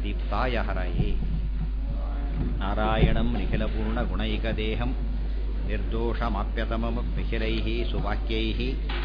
ದೀಪ್ತಾಯ ಹರಯೇ ನಾರಾಯಣಂ ನಿಖಿಲಪೂರ್ಣಗುಣೈಕದೇಹಂ ನಿರ್ದೋಷಮಾಪ್ಯತಮಂ ನಿಖಿಲೈಃ ಸುವಾಕ್ಯೈಃ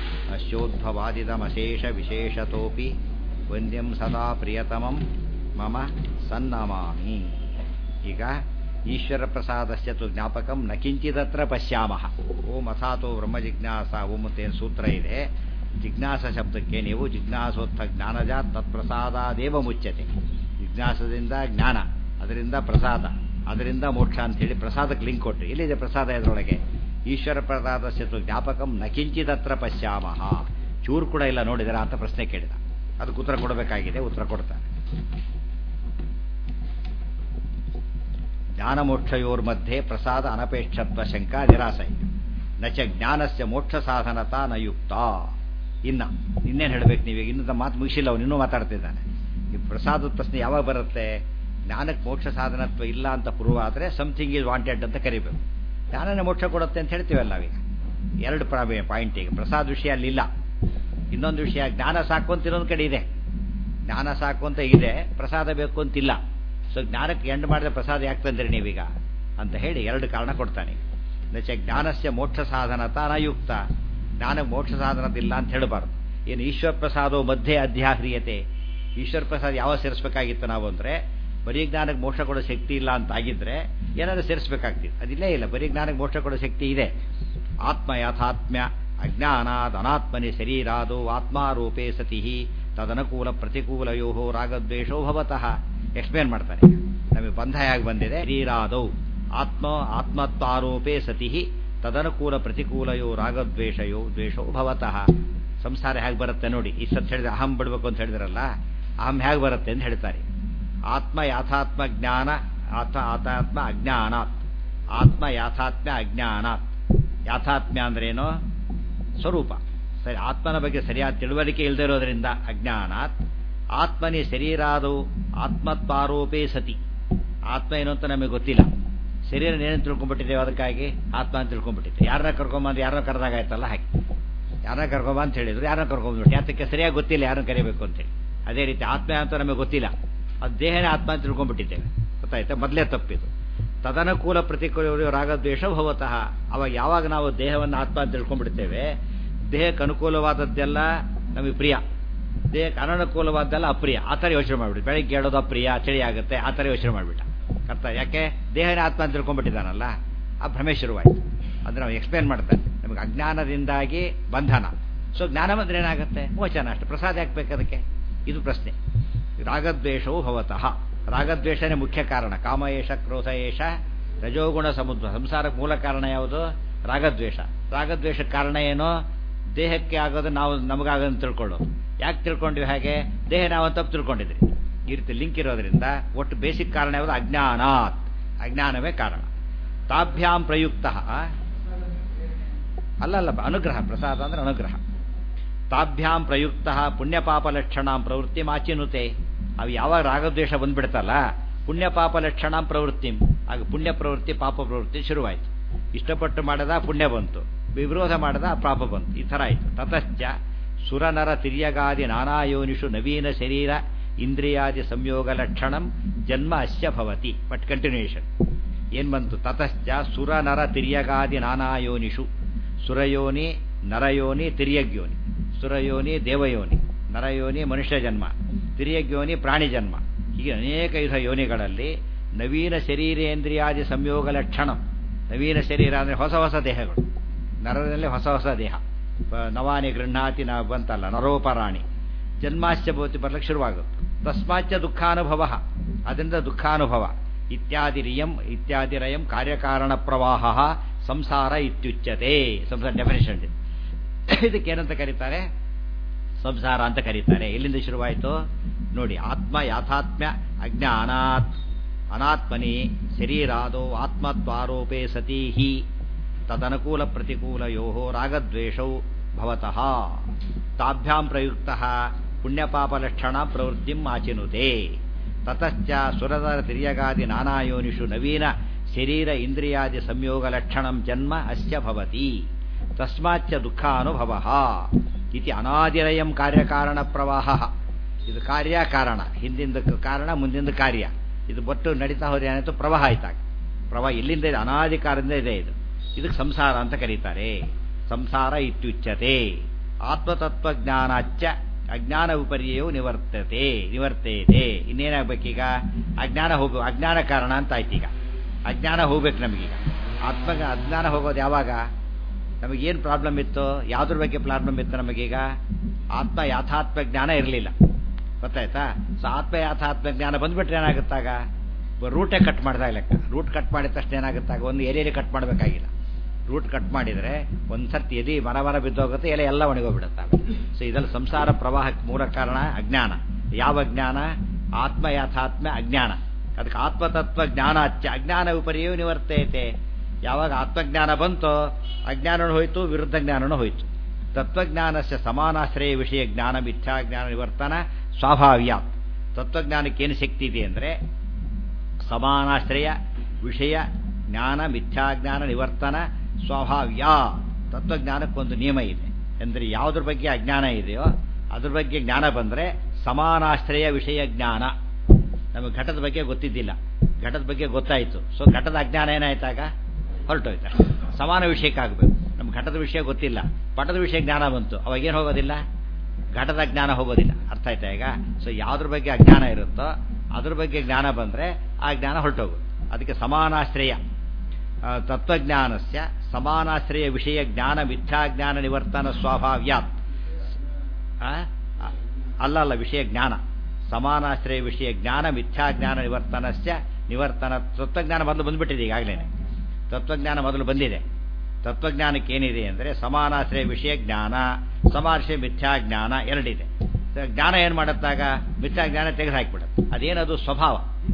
ಅಸ್ಯೋದ್ಭವಾದಿತಮಶೇಷವಿಶೇಷತೋಪಿ ವಂದ್ಯಂ ಸದಾ ಪ್ರಿಯತಮಂ ಮಮ ಸನ್ನಮಾಮಿ ಈಗ ಈಶ್ವರ ಪ್ರಸಾದಸ್ಯ ತು ಜ್ಞಾಪಕಂ ನ ಕಿಂಚಿದತ್ರ ಪಶ್ಯಾಮಃ ಓಂ ಅಥಾತೋ ಬ್ರಹ್ಮ ಜಿಜ್ಞಾಸ ಓಂ ಅಂತೇನು ಸೂತ್ರ ಇದೆ ಜಿಜ್ಞಾಸ ಶಬ್ದಕ್ಕೆ ನೀವು ಜಿಜ್ಞಾಸೋತ್ಥ ಜ್ಞಾನಜ ತತ್ಪ್ರಸಾದಾದೇವ ಮುಚ್ಚತೆ ಜಿಜ್ಞಾಸದಿಂದ ಜ್ಞಾನ ಅದರಿಂದ ಪ್ರಸಾದ ಅದರಿಂದ ಮೋಕ್ಷ ಅಂತ ಹೇಳಿ ಪ್ರಸಾದಕ್ಕೆ ಲಿಂಕ್ ಕೊಟ್ರಿ ಎಲ್ಲಿದೆ ಪ್ರಸಾದ ಇದರೊಳಗೆ ಈಶ್ವರ ಪ್ರಸಾದಸ್ಯ ತು ಜ್ಞಾಪಕಂ ನ ಕಿಂಚಿದತ್ರ ಪಶ್ಯಾಮಃ ಚೂರು ಕೂಡ ಇಲ್ಲ ನೋಡಿದರ ಅಂತ ಪ್ರಶ್ನೆ ಕೇಳಿದ ಅದಕ್ಕೆ ಉತ್ತರ ಕೊಡಬೇಕಾಗಿದೆ ಉತ್ತರ ಕೊಡ್ತಾರೆ ಜ್ಞಾನಮೋಕ್ಷಯೋರ್ಮಧ್ಯೆ ಪ್ರಸಾದ ಅನಪೇಕ್ಷತ್ವ ಶಂಕ ನಿರಾಸೈ ನಚ ಜ್ಞಾನಸ್ಯ ಮೋಕ್ಷ ಸಾಧನತಾ ನ ಯುಕ್ತ ಇನ್ನ ಇನ್ನೇನು ಹೇಳಬೇಕು ನೀವು ಇನ್ನದ ಮಾತು ಮುಗಿಸಿಲ್ಲ ಅವನು ಇನ್ನೂ ಮಾತಾಡ್ತಿದ್ದಾನೆ ಈ ಪ್ರಸಾದದ ಪ್ರಶ್ನೆ ಯಾವಾಗ ಬರುತ್ತೆ ಜ್ಞಾನಕ್ಕೆ ಮೋಕ್ಷ ಸಾಧನತ್ವ ಇಲ್ಲ ಅಂತ ಪ್ರೂವ್ ಆದರೆ ಸಮಥಿಂಗ್ ಈಸ್ ವಾಂಟೆಡ್ ಅಂತ ಕರಿಬೇಕು ಜ್ಞಾನನೇ ಮೋಕ್ಷ ಕೊಡುತ್ತೆ ಅಂತ ಹೇಳ್ತೀವಲ್ಲ ನಾವೀಗ ಎರಡು ಪಾಯಿಂಟ್ ಈಗ ಪ್ರಸಾದ ವಿಷಯ ಅಲ್ಲಿಲ್ಲ ಇನ್ನೊಂದು ವಿಷಯ ಜ್ಞಾನ ಸಾಕು ಅಂತ ಇನ್ನೊಂದು ಕಡೆ ಇದೆ ಜ್ಞಾನ ಸಾಕು ಅಂತ ಇದೆ ಪ್ರಸಾದ ಬೇಕು ಅಂತಿಲ್ಲ ಸೊ ಜ್ಞಾನಕ್ಕೆ ಎಂಡ್ ಮಾಡಿದ ಪ್ರಸಾದ ಯಾಕೆ ತಂದ್ರಿ ನೀವೀಗ ಅಂತ ಹೇಳಿ ಎರಡು ಕಾರಣ ಕೊಡ್ತಾನೆ ನಚ ಜ್ಞಾನಸ್ಯ ಮೋಕ್ಷ ಸಾಧನತ ಅನಯುಕ್ತ ಜ್ಞಾನಕ್ಕೆ ಮೋಕ್ಷ ಸಾಧನದಿಲ್ಲ ಅಂತ ಹೇಳಬಾರ್ದು ಏನು ಈಶ್ವರ ಪ್ರಸಾದೋ ಮಧ್ಯೆ ಅಧ್ಯಾಹ್ರಿಯತೆ ಈಶ್ವರ ಪ್ರಸಾದ ಯಾವ ಸೇರಿಸಬೇಕಾಗಿತ್ತು ನಾವು ಅಂದರೆ ಬರೀ ಜ್ಞಾನಕ್ಕೆ ಮೋಕ್ಷ ಕೊಡೋ ಶಕ್ತಿ ಇಲ್ಲ ಅಂತ ಆಗಿದ್ರೆ ಏನಾದರೂ ಸೇರಿಸಬೇಕಾಗ್ತಿತ್ತು ಅದಿಲ್ಲೇ ಇಲ್ಲ ಬರೀ ಜ್ಞಾನಕ್ಕೆ ಮೋಕ್ಷ ಕೊಡೋ ಶಕ್ತಿ ಇದೆ ಆತ್ಮ ಯಥಾತ್ಮ್ಯ ಅಜ್ಞಾನಾದ್ ಅನಾತ್ಮನಿ ಶರೀರಾದೋ ಆತ್ಮಾರೂಪೇ ಸತಿ ತದನುಕೂಲ ಪ್ರತಿಕೂಲಯೋ ರಾಗದ್ವೇಷೋ ಭವತಃ ಎಕ್ಸ್ಪ್ಲೇನ್ ಮಾಡ್ತಾರೆ ನಮಗೆ ಬಂಧ ಹೇಗೆ ಬಂದಿದೆ ಶರೀರಾದೌ ಆತ್ಮ ಆತ್ಮತ್ವಾರೋಪೇ ಸತಿ ತದನುಕೂಲ ಪ್ರತಿಕೂಲಯೋ ರಾಗದ್ವೇಷಯೋ ದ್ವೇಷೋ ಭವತಃ ಸಂಸಾರ ಹೇಗೆ ಬರುತ್ತೆ ನೋಡಿ ಈ ಸತ್ ಹೇಳಿದ್ರೆ ಅಹಂ ಬಿಡಬೇಕು ಅಂತ ಹೇಳಿದ್ರಲ್ಲ ಅಹಂ ಹೇಗೆ ಬರುತ್ತೆ ಅಂತ ಹೇಳ್ತಾರೆ ಆತ್ಮ ಯಾಥಾತ್ಮ ಜ್ಞಾನ ಆತ ಆತಾತ್ಮ ಅಜ್ಞಾನಾತ್ ಆತ್ಮ ಯಾಥಾತ್ಮ್ಯ ಅಜ್ಞಾನಾತ್ ಯಾಥಾತ್ಮ್ಯ ಅಂದ್ರೇನು ಸ್ವರೂಪ ಸರಿ ಆತ್ಮನ ಬಗ್ಗೆ ಸರಿಯಾದ ತಿಳುವಳಿಕೆ ಇಲ್ಲದೆ ಇರೋದ್ರಿಂದ ಅಜ್ಞಾನಾತ್ ಆತ್ಮನಿ ಶರೀರಾದವು ಆತ್ಮತ್ವಾರೋಪೇ ಸತಿ ಆತ್ಮ ಏನು ಅಂತ ನಮಗೆ ಗೊತ್ತಿಲ್ಲ ಶರೀರ ಏನೇನು ತಿಳ್ಕೊಂಡ್ಬಿಟ್ಟಿದ್ದೇವೆ ಅದಕ್ಕಾಗಿ ಆತ್ಮ ಅಂತ ತಿಳ್ಕೊಂಡ್ಬಿಟ್ಟಿದ್ದೆ ಯಾರನ್ನ ಕರ್ಕೊಂಬಂದು ಯಾರನ್ನ ಕರೆದಾಗಾಯ್ತಲ್ಲ ಹಾಗೆ ಯಾರನ್ನ ಕರ್ಕೊಂಬ ಅಂತ ಹೇಳಿದ್ರು ಯಾರನ್ನ ಕರ್ಕೊಂಡ್ಬಿಟ್ಟು ಯಾತಕ್ಕೆ ಸರಿಯಾಗಿ ಗೊತ್ತಿಲ್ಲ ಯಾರನ್ನ ಕರಿಬೇಕು ಅಂತೇಳಿ ಅದೇ ರೀತಿ ಆತ್ಮ ಅಂತ ನಮಗೆ ಗೊತ್ತಿಲ್ಲ ಅದು ದೇಹನೇ ಆತ್ಮ ಅಂತ ತಿಳ್ಕೊಂಡ್ಬಿಟ್ಟಿದ್ದೇವೆ ಗೊತ್ತಾಯ್ತಾ ಮೊದಲೇ ತಪ್ಪಿದು ತದನುಕೂಲ ಪ್ರತಿಕೂಲ ರಾಗದ್ವೇಷ ಭವತಃ ಅವಾಗ ಯಾವಾಗ ನಾವು ದೇಹವನ್ನು ಆತ್ಮ ಅಂತ ತಿಳ್ಕೊಂಡ್ಬಿಡ್ತೇವೆ ದೇಹಕ್ಕೆ ಅನುಕೂಲವಾದದ್ದೆಲ್ಲ ನಮಗೆ ಪ್ರಿಯ ದೇಹಕ್ಕೆ ಅನನುಕೂಲವಾದ್ದೆಲ್ಲ ಅಪ್ರಿಯ ಆ ಥರ ಯೋಚನೆ ಮಾಡಿಬಿಟ್ಟು ಬೆಳಗ್ಗೆ ಹೇಳೋದು ಅಪ್ರಿಯ ಚಳಿ ಆಗುತ್ತೆ ಆ ಥರ ಯೋಚನೆ ಮಾಡಿಬಿಟ್ಟ ಅರ್ಥ ಯಾಕೆ ದೇಹನೇ ಆತ್ಮ ಅಂತ ತಿಳ್ಕೊಂಡ್ಬಿಟ್ಟಿದ್ದಾನಲ್ಲ ಆ ಭ್ರಮೆ ಶುರುವಾಯಿತು ಅಂದ್ರೆ ನಾವು ಎಕ್ಸ್ಪ್ಲೇನ್ ಮಾಡ್ತಾರೆ ನಮಗೆ ಅಜ್ಞಾನದಿಂದಾಗಿ ಬಂಧನ ಸೊ ಜ್ಞಾನ ಬಂದ್ರೆ ಏನಾಗುತ್ತೆ ಮೋಚನ ಅಷ್ಟು ಪ್ರಸಾದ ಯಾಕೆ ಅದಕ್ಕೆ ಇದು ಪ್ರಶ್ನೆ ರಾಗದ್ವೇಷವು ಭವತಃ ರಾಗದ್ವೇಷನೇ ಮುಖ್ಯ ಕಾರಣ ಕಾಮಯೇಷ ಕ್ರೋಧಯೇಷ ರಜೋಗುಣ ಸಮುದ್ರ ಸಂಸಾರಕ್ಕೆ ಮೂಲ ಕಾರಣ ಯಾವುದು ರಾಗದ್ವೇಷ ರಾಗದ್ವೇಷಕ್ಕೆ ಕಾರಣ ಏನು ದೇಹಕ್ಕೆ ಆಗೋದು ನಾವು ನಮಗಾಗೋದು ತಿಳ್ಕೊಳ್ಳೋದು ಯಾಕೆ ತಿಳ್ಕೊಂಡ್ವಿ ಹಾಗೆ ದೇಹ ನಾವು ತಪ್ಪು ತಿಳ್ಕೊಂಡಿದ್ರಿ ಈ ರೀತಿ ಲಿಂಕ್ ಇರೋದ್ರಿಂದ ಒಟ್ಟು ಬೇಸಿಕ್ ಕಾರಣ ಯಾವುದು ಅಜ್ಞಾನಾತ್ ಅಜ್ಞಾನವೇ ಕಾರಣ ತಾಭ್ಯಾಂ ಪ್ರಯುಕ್ತ ಅಲ್ಲಲ್ಲ ಅನುಗ್ರಹ ಪ್ರಸಾದ ಅಂದ್ರೆ ಅನುಗ್ರಹ ತಾಭ್ಯಾಂ ಪ್ರಯುಕ್ತ ಪುಣ್ಯಪಾಪ ಲಕ್ಷಣಾಂ ಪ್ರವೃತ್ತಿ ಮಾಚಿನುತೆ ಅವು ಯಾವಾಗ ರಾಗದ್ವೇಷ ಬಂದ್ಬಿಡ್ತಲ್ಲ ಪುಣ್ಯಪಾಪ ಲಕ್ಷಣಾಂ ಪ್ರವೃತ್ತಿ ಆಗ ಪುಣ್ಯ ಪ್ರವೃತ್ತಿ ಪಾಪ ಪ್ರವೃತ್ತಿ ಶುರುವಾಯಿತು ಇಷ್ಟಪಟ್ಟು ಮಾಡದ ಪುಣ್ಯ ಬಂತು ವಿರೋಧ ಮಾಡದ ಪಾಪ ಬಂತು ಈ ಥರ ಆಯಿತು ತತಶ್ಚ ಸುರನರ ತಿರ್ಯಗಾದಿ ನಾನಾಯೋನಿಷು ನವೀನ ಶರೀರ ಇಂದ್ರಿಯಾದಿ ಸಂಯೋಗ ಲಕ್ಷಣಂ ಜನ್ಮ ಅಸ್ಯ ಭವತಿ ಬಟ್ ಕಂಟಿನ್ಯೂಷನ್ ಏನ್ ಬಂತು ತತಶ್ಚ ಸುರನರ ತಿರ್ಯಗಾದಿ ನಾನಾಯೋನಿಷು ಸುರಯೋನಿ ನರಯೋನಿ ತಿರ್ಯಗ್ಯೋನಿ ಸುರಯೋನಿ ದೇವಯೋನಿ ನರಯೋನಿ ಮನುಷ್ಯ ಜನ್ಮ ತಿರ್ಯಗ್ಯೋನಿ ಪ್ರಾಣಿ ಜನ್ಮ ಹೀಗೆ ಅನೇಕ ವಿಧ ಯೋನಿಗಳಲ್ಲಿ ನವೀನ ಶರೀರೇಂದ್ರಿಯಾದಿ ಸಂಯೋಗ ಲಕ್ಷಣ ನವೀನ ಶರೀರ ಅಂದರೆ ಹೊಸ ಹೊಸ ದೇಹಗಳು ನರದಲ್ಲಿ ಹೊಸ ಹೊಸ ದೇಹ ನವಾನಿ ಗೃಹಾತಿ ನ ಬಂತಲ್ಲ ನರೋಪರಾಣಿ ಜನ್ಮಾಶ್ಚ ಭವತಿ ಬರ್ಲಿಕ್ಕೆ ಶುರುವಾಗುತ್ತೆ ತಸ್ಮಾಚ್ಚ ದುಃಖಾನುಭವ ಅದರಿಂದ ದುಃಖಾನುಭವ ಇತ್ಯಾದಿ ರಿಯಂ ಇತ್ಯಾದಿ ರಯಂ ಕಾರ್ಯಕಾರಣ ಪ್ರವಾಹ ಸಂಸಾರ ಇತ್ಯುಚ್ಯತೆ ಸಂಸಾರ ಡೆಫಿನೇಷನ್ ಇದಕ್ಕೆ ಏನಂತ ಕರೀತಾರೆ ಸಂಸಾರ ಅಂತ ಕರೀತಾರೆ ಎಲ್ಲಿಂದ ಶುರುವಾಯಿತು ನೋಡಿ ಆತ್ಮ ಯಾಥಾತ್ಮ್ಯ ಅಜ್ಞಾನಾತ್ ಅನಾತ್ಮನಿ ಶರೀರಾದೋ ಆತ್ಮತ್ವಾರೋಪೇ ಸತೀಹಿ ತದನುಕೂಲ ಪ್ರತಿಕೂಲಯೋ ರಾಗದ್ವೇಷೌ ಭವತಃ ತಾಭ್ಯಾಂ ಪ್ರಯುಕ್ತ ಪುಣ್ಯಪಾಪಲಕ್ಷಣ ಪ್ರವೃತ್ತಿ ಆಚಿನುತೆ ತತಶ್ಚ ಸುರದ ತಿರ್ಯಗಾದಿ ನಾನಾಯೋನಿಷು ನವೀನ ಶರೀರ ಇಂದ್ರಿಯಾದಿ ಸಂಯೋಗ ಲಕ್ಷಣಂ ಜನ್ಮ ಅಸ್ಯ ಭವತಿ ತಸ್ಮಾಚ್ಚ ದುಃಖಾನುಭವ ಇತಿ ಅನಾದಿರಯಂ ಕಾರ್ಯಕಾರಣ ಪ್ರವಾಹ ಇದು ಕಾರ್ಯ ಕಾರಣ ಹಿಂದಿಂದ ಕಾರಣ ಮುಂದಿಂದ ಕಾರ್ಯ ಇದು ಬಟ್ಟು ನಡೀತಾ ಹೋದ್ರೆ ಏನಾಯ್ತು ಪ್ರವಾಹ ಆಯ್ತಾಗ ಪ್ರವಾಹ ಎಲ್ಲಿಂದ ಇದೆ ಅನಾದಿ ಕಾಲದಿಂದ ಇದೆ ಇದು ಇದಕ್ಕೆ ಸಂಸಾರ ಅಂತ ಕರೀತಾರೆ ಸಂಸಾರ ಇತ್ಯುಚ್ಯತೆ ಆತ್ಮತತ್ವಜ್ಞಾನಾಚ್ಚ ಅಜ್ಞಾನ ವಿಪರ್ಯವು ನಿವರ್ತತೆ ನಿವರ್ತೇತೆ ಇನ್ನೇನಾಗ್ಬೇಕೀಗ ಅಜ್ಞಾನ ಹೋಗ್ಬೇಕು ಅಜ್ಞಾನ ಕಾರಣ ಅಂತ ಆಯ್ತು ಈಗ ಅಜ್ಞಾನ ಹೋಗ್ಬೇಕು ನಮಗೀಗ ಆತ್ಮ ಅಜ್ಞಾನ ಹೋಗೋದು ಯಾವಾಗ ನಮಗೇನು ಪ್ರಾಬ್ಲಮ್ ಇತ್ತು ಯಾವುದ್ರ ಬಗ್ಗೆ ಪ್ರಾಬ್ಲಮ್ ಇತ್ತು ನಮಗೀಗ ಆತ್ಮ ಯಾಥಾತ್ಮ ಜ್ಞಾನ ಇರಲಿಲ್ಲ ಗೊತ್ತಾಯ್ತಾ ಸೊ ಆತ್ಮ ಯಾಥಾತ್ಮ ಜ್ಞಾನ ಬಂದ್ಬಿಟ್ರೆ ಏನಾಗುತ್ತಾಗ ರೂಟೇ ಕಟ್ ಮಾಡ್ದಾಗ ಲೆಕ್ಕ ರೂಟ್ ಕಟ್ ಮಾಡಿದ ತಕ್ಷಣ ಏನಾಗುತ್ತಾಗ ಒಂದು ಎಲೆಯಲ್ಲಿ ಕಟ್ ಮಾಡಬೇಕಾಗಿಲ್ಲ ರೂಟ್ ಕಟ್ ಮಾಡಿದರೆ ಒಂದು ಸರ್ತಿ ಎದಿ ಮರ ಮರ ಬಿದ್ದೋಗುತ್ತೆ ಎಲೆ ಎಲ್ಲ ಒಣಗೋಗ್ಬಿಡುತ್ತವೆ ಸೊ ಇದರಲ್ಲಿ ಸಂಸಾರ ಪ್ರವಾಹಕ್ಕೆ ಮೂಲ ಕಾರಣ ಅಜ್ಞಾನ ಯಾವ ಜ್ಞಾನ ಆತ್ಮ ಯಾಥಾತ್ಮ ಅಜ್ಞಾನ ಅದಕ್ಕೆ ಆತ್ಮತತ್ವ ಜ್ಞಾನ ಅಚ್ಚ ಅಜ್ಞಾನ ವಿಪರ್ಯವು ನಿವರ್ತೈತೆ ಯಾವಾಗ ಆತ್ಮಜ್ಞಾನ ಬಂತೋ ಅಜ್ಞಾನನೂ ಹೋಯ್ತು ವಿರುದ್ಧ ಜ್ಞಾನನೂ ಹೋಯ್ತು ತತ್ವಜ್ಞಾನಸ್ಯ ಸಮಾನಾಶ್ರಯ ವಿಷಯ ಜ್ಞಾನ ಮಿಥ್ಯಾಜ್ಞಾನ ನಿವರ್ತನ ಸ್ವಾಭಾವ್ಯ ತತ್ವಜ್ಞಾನಕ್ಕೆ ಏನು ಶಕ್ತಿ ಇದೆ ಅಂದರೆ ಸಮಾನಾಶ್ರಯ ವಿಷಯ ಜ್ಞಾನ ಮಿಥ್ಯಾಜ್ಞಾನ ನಿವರ್ತನ ಸ್ವಭಾವ್ಯ ತತ್ವಜ್ಞಾನಕ್ಕೊಂದು ನಿಯಮ ಇದೆ ಅಂದರೆ ಯಾವುದ್ರ ಬಗ್ಗೆ ಅಜ್ಞಾನ ಇದೆಯೋ ಅದ್ರ ಬಗ್ಗೆ ಜ್ಞಾನ ಬಂದರೆ ಸಮಾನಾಶ್ರಯ ವಿಷಯ ಜ್ಞಾನ ನಮಗೆ ಘಟದ ಬಗ್ಗೆ ಗೊತ್ತಿದ್ದಿಲ್ಲ ಘಟದ ಬಗ್ಗೆ ಗೊತ್ತಾಯಿತು ಸೊ ಘಟದ ಅಜ್ಞಾನ ಏನಾಯ್ತಾಗ ಹೊರಟೋಯ್ತು ಸಮಾನ ವಿಷಯಕ್ಕಾಗಬೇಕು ನಮ್ಗೆ ಘಟದ ವಿಷಯ ಗೊತ್ತಿಲ್ಲ ಪಟದ ವಿಷಯ ಜ್ಞಾನ ಬಂತು ಅವಾಗೇನು ಹೋಗೋದಿಲ್ಲ ಘಟದ ಜ್ಞಾನ ಹೋಗೋದಿಲ್ಲ ಅರ್ಥ ಆಯ್ತಾ ಈಗ ಸೊ ಯಾವುದ್ರ ಬಗ್ಗೆ ಅಜ್ಞಾನ ಇರುತ್ತೋ ಅದ್ರ ಬಗ್ಗೆ ಜ್ಞಾನ ಬಂದರೆ ಆ ಜ್ಞಾನ ಹೊರಟೋಗುತ್ತೆ ಅದಕ್ಕೆ ಸಮಾನಾಶ್ರಯ ತತ್ವಜ್ಞಾನಸ್ಯ ಸಮಾನಾಶ್ರಯ ವಿಷಯ ಜ್ಞಾನ ಮಿಥ್ಯಾಜ್ಞಾನ ನಿವರ್ತನ ಸ್ವಾಭಾವ್ಯಾತ್ ಅಲ್ಲ ಅಲ್ಲ ವಿಷಯ ಜ್ಞಾನ ಸಮಾನಾಶ್ರಯ ವಿಷಯ ಜ್ಞಾನ ಮಿಥ್ಯಾಜ್ಞಾನ ನಿವರ್ತನಸ್ಯ ನಿವರ್ತನ ತತ್ವಜ್ಞಾನ ಮೊದಲು ಬಂದ್ಬಿಟ್ಟಿದೆ ಈಗಾಗಲೇ ತತ್ವಜ್ಞಾನ ಮೊದಲು ಬಂದಿದೆ ತತ್ವಜ್ಞಾನಕ್ಕೆ ಏನಿದೆ ಅಂದರೆ ಸಮಾನಾಶ್ರಯ ವಿಷಯ ಜ್ಞಾನ ಸಮಾಶ್ರಯ ಮಿಥ್ಯಾಜ್ಞಾನ ಎರಡಿದೆ ಜ್ಞಾನ ಏನು ಮಾಡುತ್ತಾಗ ಮಿಥ್ಯಾಜ್ಞಾನ ತೆಗೆದುಹಾಕಿಬಿಡುತ್ತೆ ಅದೇನದು ಸ್ವಭಾವ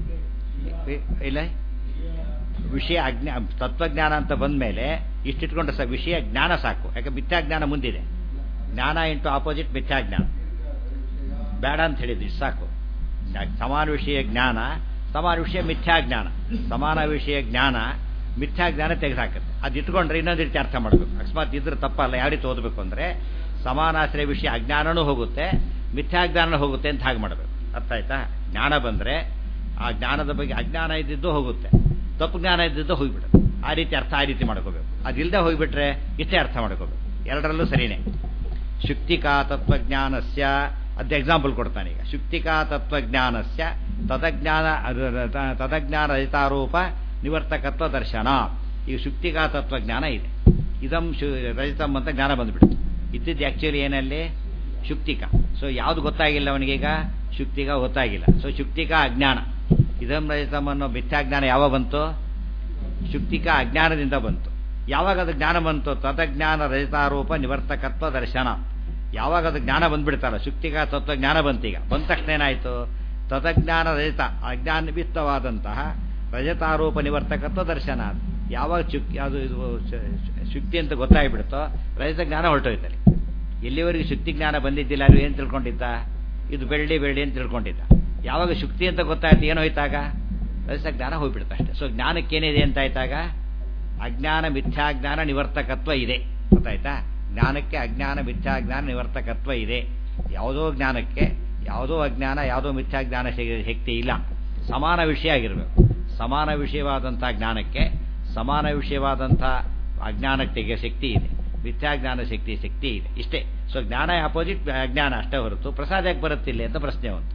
ಇಲ್ಲ ವಿಷಯ ಅಜ್ಞಾ ತತ್ವಜ್ಞಾನ ಅಂತ ಬಂದ ಮೇಲೆ ಇಷ್ಟಿಟ್ಕೊಂಡು ಸ ವಿಷಯ ಜ್ಞಾನ ಸಾಕು ಯಾಕೆ ಮಿಥ್ಯಾಜ್ಞಾನ ಮುಂದಿದೆ ಜ್ಞಾನ ಇಂಟು ಆಪೋಸಿಟ್ ಮಿಥ್ಯಾಜ್ಞಾನ ಬೇಡ ಅಂತ ಹೇಳಿದ್ವಿ ಸಾಕು ಸಮಾನ ವಿಷಯ ಜ್ಞಾನ ಸಮಾನ ವಿಷಯ ಮಿಥ್ಯಾಜ್ಞಾನ ಸಮಾನ ವಿಷಯ ಜ್ಞಾನ ಮಿಥ್ಯಾಜ್ಞಾನ ತೆಗೆದುಹಾಕುತ್ತೆ ಅದು ಇಟ್ಕೊಂಡ್ರೆ ಇನ್ನೊಂದು ರೀತಿ ಅರ್ಥ ಮಾಡಬೇಕು ಅಕಸ್ಮಾತ್ ಇದ್ರೆ ತಪ್ಪಲ್ಲ ಯಾವ ರೀತಿ ಓದಬೇಕು ಅಂದರೆ ಸಮಾನಾಶ್ರಯ ವಿಷಯ ಅಜ್ಞಾನನೂ ಹೋಗುತ್ತೆ ಮಿಥ್ಯಾಜ್ಞಾನ ಹೋಗುತ್ತೆ ಅಂತ ಹಾಗೆ ಮಾಡಬೇಕು ಅರ್ಥ ಆಯ್ತಾ ಜ್ಞಾನ ಬಂದರೆ ಆ ಜ್ಞಾನದ ಬಗ್ಗೆ ಅಜ್ಞಾನ ಇದ್ದಿದ್ದು ಹೋಗುತ್ತೆ ತಪ್ಪು ಜ್ಞಾನ ಇದ್ದಿದ್ದು ಹೋಗಿಬಿಡುತ್ತೆ ಆ ರೀತಿ ಅರ್ಥ ಆ ರೀತಿ ಮಾಡ್ಕೋಬೇಕು ಅದಿಲ್ಲದೆ ಹೋಗಿಬಿಟ್ರೆ ಇಷ್ಟೇ ಅರ್ಥ ಮಾಡ್ಕೋಬೇಕು ಎರಡರಲ್ಲೂ ಸರಿನೇ ಶುಕ್ತಿಕಾ ತತ್ವಜ್ಞಾನಸ್ಯ ಅದ ಎಕ್ಸಾಂಪಲ್ ಕೊಡ್ತಾನೆ ಈಗ ಶುಕ್ತಿಕಾ ತತ್ವಜ್ಞಾನಸ್ಯ ತದಜ್ಞಾನ ತದಜ್ಞಾನ ರಹಿತಾರೂಪ ನಿವರ್ತಕತ್ವ ದರ್ಶನ ಈಗ ಶುಕ್ತಿಕಾ ತತ್ವಜ್ಞಾನ ಇದೆ ಇದಂ ಶು ರಜಿತಂ ಅಂತ ಜ್ಞಾನ ಬಂದ್ಬಿಡ್ತು ಇದ್ದಿದ್ದು ಆ್ಯಕ್ಚುಲಿ ಏನಲ್ಲಿ ಶುಕ್ತಿಕ ಸೊ ಯಾವುದು ಗೊತ್ತಾಗಿಲ್ಲ ಅವನಿಗೀಗ ಶುಕ್ತಿಕ ಗೊತ್ತಾಗಿಲ್ಲ ಸೊ ಶುಕ್ತಿಕ ಅಜ್ಞಾನ ಇದಂ ರಜಿತಂ ಅನ್ನೋ ಮಿಥ್ಯಾಜ್ಞಾನ ಯಾವಾಗ ಬಂತು ಶುಕ್ತಿಕ ಅಜ್ಞಾನದಿಂದ ಬಂತು ಯಾವಾಗ ಅದು ಜ್ಞಾನ ಬಂತು ತದಜ್ಞಾನ ರಜಿತಾರೂಪ ನಿವರ್ತಕತ್ವ ದರ್ಶನ ಯಾವಾಗ ಅದು ಜ್ಞಾನ ಬಂದ್ಬಿಡ್ತಾರ ಶುಕ್ತಿಕ ತತ್ವ ಜ್ಞಾನ ಬಂತೀಗ ಬಂದ ತಕ್ಷಣ ಏನಾಯಿತು ತದಜ್ಞಾನ ರಜತ ಅಜ್ಞಾನವಿತ್ತವಾದಂತಹ ರಜತಾರೂಪ ನಿವರ್ತಕತ್ವ ದರ್ಶನ ಯಾವಾಗ ಚುಕ್ ಅದು ಇದು ಶುಕ್ತಿ ಅಂತ ಗೊತ್ತಾಗ್ಬಿಡುತ್ತೋ ರಜತ ಜ್ಞಾನ ಹೊರಟೋಯ್ತಾರೆ ಎಲ್ಲಿವರೆಗೆ ಶುಕ್ತಿ ಜ್ಞಾನ ಬಂದಿದ್ದಿಲ್ಲ ಅಲ್ಲಿ ಏನು ತಿಳ್ಕೊಂಡಿದ್ದ ಇದು ಬೆಳ್ಳಿ ಬೆಳ್ಳಿ ಅಂತ ತಿಳ್ಕೊಂಡಿದ್ದ ಯಾವಾಗ ಶುಕ್ತಿ ಅಂತ ಗೊತ್ತಾಯ್ತು ಏನು ಹೋಯ್ತಾಗ ರಜತ ಜ್ಞಾನ ಹೋಗ್ಬಿಡುತ್ತೆ ಅಷ್ಟೇ ಸೊ ಜ್ಞಾನಕ್ಕೇನಿದೆ ಅಂತ ಆಯ್ತಾಗ ಅಜ್ಞಾನ ಮಿಥ್ಯಾಜ್ಞಾನ ನಿವರ್ತಕತ್ವ ಇದೆ ಗೊತ್ತಾಯ್ತಾ ಜ್ಞಾನಕ್ಕೆ ಅಜ್ಞಾನ ಮಿಥ್ಯಾಜ್ಞಾನ ನಿವರ್ತಕತ್ವ ಇದೆ ಯಾವುದೋ ಜ್ಞಾನಕ್ಕೆ ಯಾವುದೋ ಅಜ್ಞಾನ ಯಾವುದೋ ಮಿಥ್ಯಾಜ್ಞಾನ ಶಕ್ತಿ ಇಲ್ಲ ಸಮಾನ ವಿಷಯ ಆಗಿರಬೇಕು ಸಮಾನ ವಿಷಯವಾದಂಥ ಜ್ಞಾನಕ್ಕೆ ಸಮಾನ ವಿಷಯವಾದಂಥ ಅಜ್ಞಾನಕ್ಕೆ ಶಕ್ತಿ ಇದೆ ಮಿಥ್ಯಾಜ್ಞಾನ ಶಕ್ತಿ ಶಕ್ತಿ ಇದೆ ಇಷ್ಟೇ ಸೊ ಜ್ಞಾನ ಅಪೋಸಿಟ್ ಅಜ್ಞಾನ ಅಷ್ಟೇ ಹೊರತು ಪ್ರಸಾದ ಯಾಕೆ ಬರುತ್ತಿಲ್ಲ ಅಂತ ಪ್ರಶ್ನೆ ಒಂದು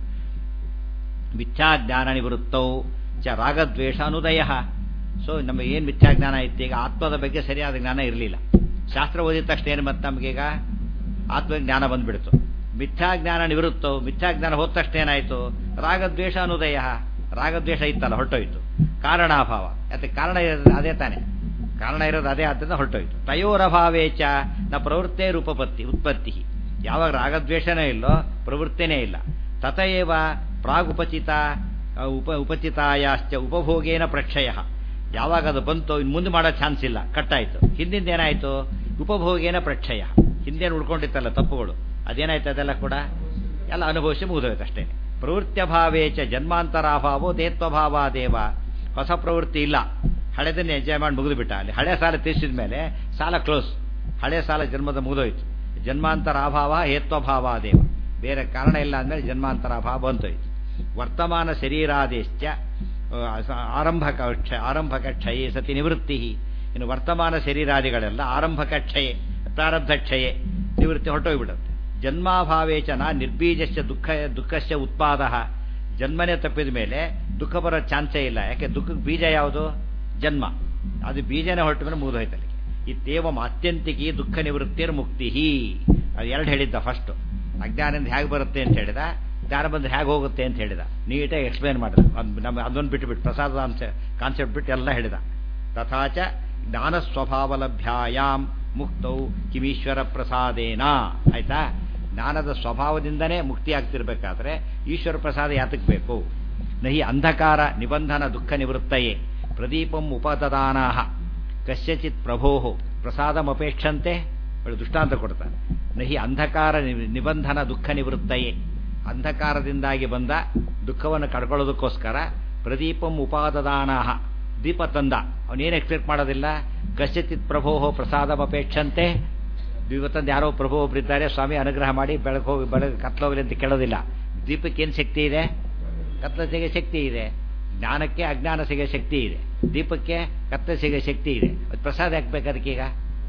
ಮಿಥ್ಯಾಜ್ಞಾನ ನಿವೃತ್ತವು ಚ ರಾಗದ್ವೇಷ ಅನುದಯ ಸೊ ನಮಗೆ ಏನು ಮಿಥ್ಯಾಜ್ಞಾನ ಇತ್ತು ಈಗ ಆತ್ಮದ ಬಗ್ಗೆ ಸರಿಯಾದ ಜ್ಞಾನ ಇರಲಿಲ್ಲ ಶಾಸ್ತ್ರ ಓದಿದ ತಕ್ಷಣ ಏನು ಮತ್ತೆ ನಮಗೀಗ ಆತ್ಮಜ್ಞಾನ ಬಂದ್ಬಿಡ್ತು ಮಿಥ್ಯಾಜ್ಞಾನ ನಿವೃತ್ತವು ಮಿಥ್ಯಾಜ್ಞಾನ ಹೋದ ತಕ್ಷಣ ಏನಾಯಿತು ರಾಗದ್ವೇಷ ಅನುದಯ ರಾಗದ್ವೇಷ ಇತ್ತಲ್ಲ ಹೊರಟೋಯ್ತು ಕಾರಣಾಭಾವ ಯಾಕೆ ಕಾರಣ ಇರೋದು ಅದೇ ತಾನೆ ಕಾರಣ ಇರೋದು ಅದೇ ಆದ್ದರಿಂದ ಹೊರಟೋಯ್ತು ತಯೋರಭಾವೇಚ ನ ಪ್ರವೃತ್ತೇ ರೂಪಪತ್ತಿ ಉತ್ಪತ್ತಿ ಯಾವಾಗ ರಾಗದ್ವೇಷನೇ ಇಲ್ಲೋ ಪ್ರವೃತ್ತಿನೇ ಇಲ್ಲ ತತಯೇವ ಪ್ರಾಗುಪಚಿತ ಉಪ ಉಪಚಿತಾಯಾಶ್ಚ ಉಪಭೋಗೇನ ಪ್ರಕ್ಷಯ ಯಾವಾಗ ಅದು ಬಂತು ಇನ್ನು ಮುಂದೆ ಮಾಡೋ ಚಾನ್ಸ್ ಇಲ್ಲ ಕಟ್ಟಾಯಿತು ಹಿಂದಿಂದ ಏನಾಯಿತು ಉಪಭೋಗೇನ ಪ್ರಕ್ಷಯ ಹಿಂದೇನು ಉಳ್ಕೊಂಡಿತ್ತಲ್ಲ ತಪ್ಪುಗಳು ಅದೇನಾಯ್ತು ಅದೆಲ್ಲ ಕೂಡ ಎಲ್ಲ ಅನುಭವಿಸಿ ಮುಗಿದೋಯ್ತು ಅಷ್ಟೇ ಪ್ರವೃತ್ಯಭಾವೇಚ ಜನ್ಮಾಂತರಾಭಾವೋ ದೇತ್ವಭಾವಾದೇವ ಹೊಸ ಪ್ರವೃತ್ತಿ ಇಲ್ಲ ಹಳೆದನ್ನೇ ಎಂಜಾಯ್ ಮಾಡಿ ಮುಗಿದು ಬಿಟ್ಟ ಅಲ್ಲಿ ಹಳೆ ಸಾಲ ತೀರಿಸಿದ ಮೇಲೆ ಸಾಲ ಕ್ಲೋಸ್ ಹಳೆ ಸಾಲ ಜನ್ಮದ ಮುಗಿದೋಯ್ತು ಜನ್ಮಾಂತರ ಅಭಾವ ಹೇತ್ವಭಾವಾದೇವ ಬೇರೆ ಕಾರಣ ಇಲ್ಲ ಅಂದಮೇಲೆ ಜನ್ಮಾಂತರ ಭಾವ ಬಂತೋಯ್ತು ವರ್ತಮಾನ ಶರೀರಾದೇಶ್ಚ ಆರಂಭಕ ಕ್ಷ ಆರಂಭಕ ಕ್ಷಯೇ ಸತಿ ನಿವೃತ್ತಿ ಇನ್ನು ವರ್ತಮಾನ ಶರೀರಾದಿಗಳೆಲ್ಲ ಆರಂಭಕ ಕ್ಷಯೆ ಪ್ರಾರಬ್ಧ ಕ್ಷಯೆ ನಿವೃತ್ತಿ ಹೊರಟೋಗ್ಬಿಡುತ್ತೆ ಜನ್ಮಾಭಾವೇಚನ ನಿರ್ಬೀಜಸ್ಯ ದುಃಖ ದುಃಖಸ್ಯ ಉತ್ಪಾದ ಜನ್ಮನೇ ತಪ್ಪಿದ ಮೇಲೆ ದುಃಖ ಬರೋ ಚಾನ್ಸೇ ಇಲ್ಲ ಯಾಕೆ ದುಃಖಕ್ಕೆ ಬೀಜ ಯಾವುದು ಜನ್ಮ ಅದು ಬೀಜನೇ ಹೊರಟ ಮೇಲೆ ಮುಗಿದೋಯ್ತಲ್ಲಿ ಇತ್ತೇವಂ ಆತ್ಯಂತಿಕಿ ದುಃಖ ನಿವೃತ್ತಿರ್ ಮುಕ್ತಿ ಅದು ಎರಡು ಹೇಳಿದ್ದ ಫಸ್ಟ್ ಅಜ್ಞಾನದಿಂದ ಹೇಗೆ ಬರುತ್ತೆ ಅಂತ ಹೇಳಿದ ಜ್ಞಾನ ಬಂದ್ರೆ ಹೇಗೆ ಹೋಗುತ್ತೆ ಅಂತ ಹೇಳಿದ ನೀಟಾಗಿ ಎಕ್ಸ್ಪ್ಲೇನ್ ಮಾಡಿದ ಅದು ನಮ್ಮ ಅದೊಂದು ಬಿಟ್ಟುಬಿಟ್ಟು ಪ್ರಸಾದ ಅಂಶ ಕಾನ್ಸೆಪ್ಟ್ ಬಿಟ್ಟು ಎಲ್ಲ ಹೇಳಿದ ತಥಾಚ ಜ್ಞಾನ ಸ್ವಭಾವಲಭ್ಯಾಯಾಮ್ ಮುಕ್ತೌ ಕಿಮೀಶ್ವರ ಪ್ರಸಾದೇನ ಆಯ್ತಾ ಜ್ಞಾನದ ಸ್ವಭಾವದಿಂದನೇ ಮುಕ್ತಿ ಆಗ್ತಿರ್ಬೇಕಾದ್ರೆ ಈಶ್ವರ ಪ್ರಸಾದ ಯಾತಕ್ಕೆ ಬೇಕು ನಹಿ ಅಂಧಕಾರ ನಿಬಂಧನ ದುಃಖ ನಿವೃತ್ತಯೇ ಪ್ರದೀಪಂ ಉಪದದಾನಾ ಕಸ್ಯಚಿತ್ ಪ್ರಭೋ ಪ್ರಸಾದಮಪೇಕ್ಷಂತೆ ದೃಷ್ಟಾಂತ ಕೊಡ್ತಾರೆ ನಹಿ ಅಂಧಕಾರ ನಿಬಂಧನ ದುಃಖ ನಿವೃತ್ತಯೇ ಅಂಧಕಾರದಿಂದಾಗಿ ಬಂದ ದುಃಖವನ್ನು ಕಡ್ಕೊಳ್ಳೋದಕ್ಕೋಸ್ಕರ ಪ್ರದೀಪಂ ಉಪಾದದಾನ ದೀಪ ತಂದ ಅವನೇನು ಎಕ್ಸ್ಪೆಕ್ಟ್ ಮಾಡೋದಿಲ್ಲ ಕಶ್ಯಚಿತ್ ಪ್ರಭೋ ಪ್ರಸಾದಮಪೇಕ್ಷಂತೆ ದೀಪ ತಂದು ಯಾರೋ ಪ್ರಭು ಒಬ್ಬರಿದ್ದಾರೆ ಸ್ವಾಮಿ ಅನುಗ್ರಹ ಮಾಡಿ ಬೆಳಕು ಹೋಗಿ ಬೆಳಗ್ಗೆ ಕತ್ಲೋಗಲಿ ಅಂತ ಕೇಳೋದಿಲ್ಲ ದೀಪಕ್ಕೆ ಏನು ಶಕ್ತಿ ಇದೆ ಕತ್ಲ ಸಿಗೋ ಶಕ್ತಿ ಇದೆ ಜ್ಞಾನಕ್ಕೆ ಅಜ್ಞಾನ ಸಿಗೋ ಶಕ್ತಿ ಇದೆ ದೀಪಕ್ಕೆ ಕತ್ಲ ಸಿಗೋ ಶಕ್ತಿ ಇದೆ ಅದು ಪ್ರಸಾದ ಹಾಕ್ಬೇಕು ಅದಕ್ಕೀಗ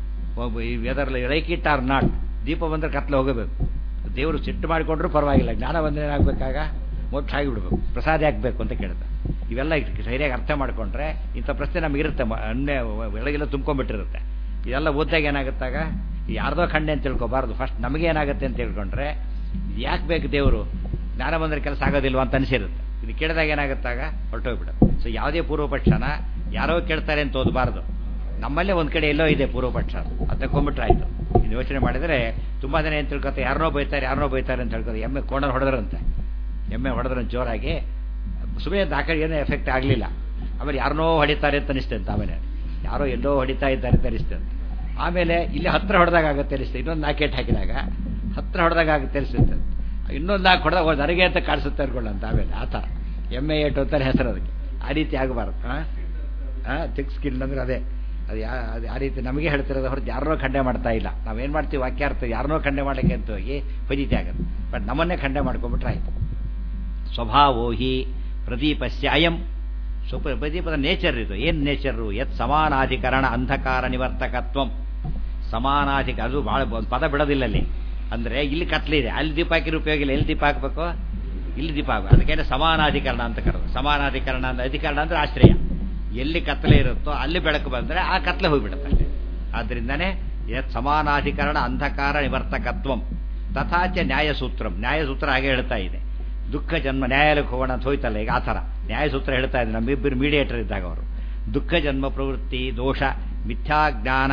weather like it or not ದೀಪ ಬಂದರೆ ಕತ್ಲೆ ಹೋಗಬೇಕು ದೇವರು ಸಿಟ್ಟು ಮಾಡಿಕೊಂಡ್ರೂ ಪರವಾಗಿಲ್ಲ ಜ್ಞಾನ ಬಂದರೆ ಏನಾಗಬೇಕಾಗ ಮೋಕ್ಷ ಆಗಿಬಿಡ್ಬೇಕು ಪ್ರಸಾದ ಹಾಕಬೇಕು ಅಂತ ಕೇಳ್ತಾರೆ ಇವೆಲ್ಲ ಸರಿಯಾಗಿ ಅರ್ಥ ಮಾಡಿಕೊಂಡ್ರೆ ಇಂಥ ಪ್ರಶ್ನೆ ನಮಗಿರುತ್ತೆ ಅನ್ನೆ ಬೆಳಗೆಲ್ಲ ತುಂಬ್ಕೊಂಡ್ಬಿಟ್ಟಿರುತ್ತೆ ಇದೆಲ್ಲ ಓದಿದಾಗ ಏನಾಗುತ್ತಾಗ ಯಾರ್ದೋ ಖಂಡೆ ಅಂತ ತಿಳ್ಕೊಬಾರ್ದು ಫಸ್ಟ್ ನಮಗೆ ಏನಾಗುತ್ತೆ ಅಂತ ತಿಳ್ಕೊಂಡ್ರೆ ಯಾಕೆ ಬೇಕು ದೇವರು ಜ್ಞಾನ ಬಂದರೆ ಕೆಲಸ ಆಗೋದಿಲ್ವ ಅಂತ ಅನಿಸಿರುತ್ತೆ ಇದು ಕೇಳಿದಾಗ ಏನಾಗುತ್ತಾಗ ಹೊರಟೋಗ್ಬಿಡುತ್ತೆ ಸೊ ಯಾವುದೇ ಪೂರ್ವಪಕ್ಷನ ಯಾರೋ ಕೇಳ್ತಾರೆ ಅಂತ ಓದಬಾರ್ದು ನಮ್ಮಲ್ಲೇ ಒಂದು ಕಡೆ ಎಲ್ಲೋ ಇದೆ ಪೂರ್ವಪಕ್ಷ ಅದು ತಗೊಂಡ್ಬಿಟ್ರೆ ಆಯಿತು ಇದು ಯೋಚನೆ ಮಾಡಿದರೆ ತುಂಬ ಜನ ಏನು ತಿಳ್ಕೊತಾರೆ ಯಾರನ್ನೋ ಬೈತಾರೆ ಯಾರನ್ನೋ ಬೈತಾರೆ ಅಂತ ಹೇಳ್ತಾರೆ ಎಮ್ಮೆ ಕೋಣರ್ ಹೊಡೆದ್ರಂತೆ ಎಮ್ಮೆ ಹೊಡೆದ್ರಂತೆ ಜೋರಾಗಿ ಸುಮ್ಮನೆ ದಾಖಲೆ ಏನೂ ಎಫೆಕ್ಟ್ ಆಗಲಿಲ್ಲ ಆಮೇಲೆ ಯಾರನ್ನೋ ಹೊಡಿತಾರೆ ಅಂತ ಅನಿಸ್ತಂತೆ ಆಮೇಲೆ ಯಾರೋ ಎಲ್ಲೋ ಹೊಡಿತಾ ಇದ್ದಾರೆ ಅಂತ ಅನಿಸ್ತಂತೆ ಆಮೇಲೆ ಇಲ್ಲಿ ಹತ್ರ ಹೊಡೆದಾಗ ಆಗುತ್ತೆ ಅನಿಸ್ತದೆ ಇನ್ನೊಂದು ನಾಕೆಟ್ ಹಾಕಿದಾಗ ಹತ್ರ ಹೊಡೆದಾಗ ಆಗುತ್ತೆ ಅನಿಸುತ್ತೆ ಇನ್ನೊಂದು ನಾಲ್ಕು ಹೊಡೆದಾಗ ನನಗೆ ಅಂತ ಕಾಣಿಸುತ್ತೆ ಅನ್ಕೊಳ್ಳಂತ ಆಮೇಲೆ ಆ ಥರ ಎಮ್ಮೆ ಏಟು ಅಂತಾರೆ ಹೆಸರು ಅದಕ್ಕೆ ಆ ರೀತಿ ಆಗಬಾರ್ದು ಹಾಂ ಹಾಂ ತಿಕ್ ಸ್ಕಿಲ್ ಅಂದ್ರೆ ಅದೇ ಅದು ಯಾ ಅದು ಆ ರೀತಿ ನಮಗೆ ಹೇಳ್ತಿರೋದು ಹೊರತು ಯಾರನ್ನೋ ಖಂಡೆ ಮಾಡ್ತಾ ಇಲ್ಲ ನಾವೇನು ಮಾಡ್ತೀವಿ ವಾಕ್ಯಾರ್ಥ ಯಾರನ್ನೋ ಖಂಡೆ ಮಾಡಲಿಕ್ಕೆ ಅಂತ ಹೋಗಿ ಫಜಿತಿ ಆಗುತ್ತೆ ಬಟ್ ನಮ್ಮನ್ನೇ ಖಂಡೆ ಮಾಡ್ಕೊಂಬಿಟ್ರೆ ಆಯಿತು ಸ್ವಭಾವೋ ಹಿ ಪ್ರದೀಪಸ್ಯ ಅಯಂ ಸ್ವಲ್ಪ ಪ್ರದೀಪದ ನೇಚರ್ ಇದು ಏನು ನೇಚರು ಯತ್ ಸಮಾನಾಧಿಕರಣ ಅಂಧಕಾರ ನಿವರ್ತಕತ್ವಂ ಸಮಾನಾಧಿಕ ಅದು ಭಾಳ ಪದ ಬಿಡೋದಿಲ್ಲ ಅಲ್ಲಿ ಅಂದರೆ ಇಲ್ಲಿ ಕತ್ಲಿದೆ ಅಲ್ಲಿ ದೀಪ ಹಾಕಿರೋ ಉಪಯೋಗ ಇಲ್ಲ ಎಲ್ಲಿ ದೀಪ ಹಾಕಬೇಕು ಇಲ್ಲಿ ದೀಪ ಹಾಕಬೇಕು ಅದಕ್ಕೆ ಸಮಾನಾಧಿಕರಣ ಅಂತ ಕರೆದು ಸಮಾನಾಧಿಕರಣ ಅಂದ್ರೆ ಅಧಿಕರಣ ಅಂದರೆ ಆಶ್ರಯ ಎಲ್ಲಿ ಕತ್ತಲೆ ಇರುತ್ತೋ ಅಲ್ಲಿ ಬೆಳಕು ಬಂದರೆ ಆ ಕತ್ಲೆ ಹೋಗಿಬಿಡುತ್ತೆ ಅಷ್ಟೇ ಆದ್ದರಿಂದನೇ ಯತ್ ಸಮಾನಾಧಿಕರಣ ಅಂಧಕಾರ ನಿವರ್ತಕತ್ವಂ ತಥಾಚ ನ್ಯಾಯಸೂತ್ರಂ ನ್ಯಾಯಸೂತ್ರ ಹಾಗೆ ಹೇಳ್ತಾ ಇದೆ ದುಃಖ ಜನ್ಮ ನ್ಯಾಯಾಲಯಕ್ಕೆ ಹೋಗೋಣ ಅಂತ ಹೋಯ್ತಲ್ಲ ಈಗ ಆ ಥರ ನ್ಯಾಯಸೂತ್ರ ಹೇಳ್ತಾ ಇದೆ ನಮ್ಮಿಬ್ಬರು ಮೀಡಿಯೇಟರ್ ಇದ್ದಾಗ ಅವರು ದುಃಖ ಜನ್ಮ ಪ್ರವೃತ್ತಿ ದೋಷ ಮಿಥ್ಯಾಜ್ಞಾನ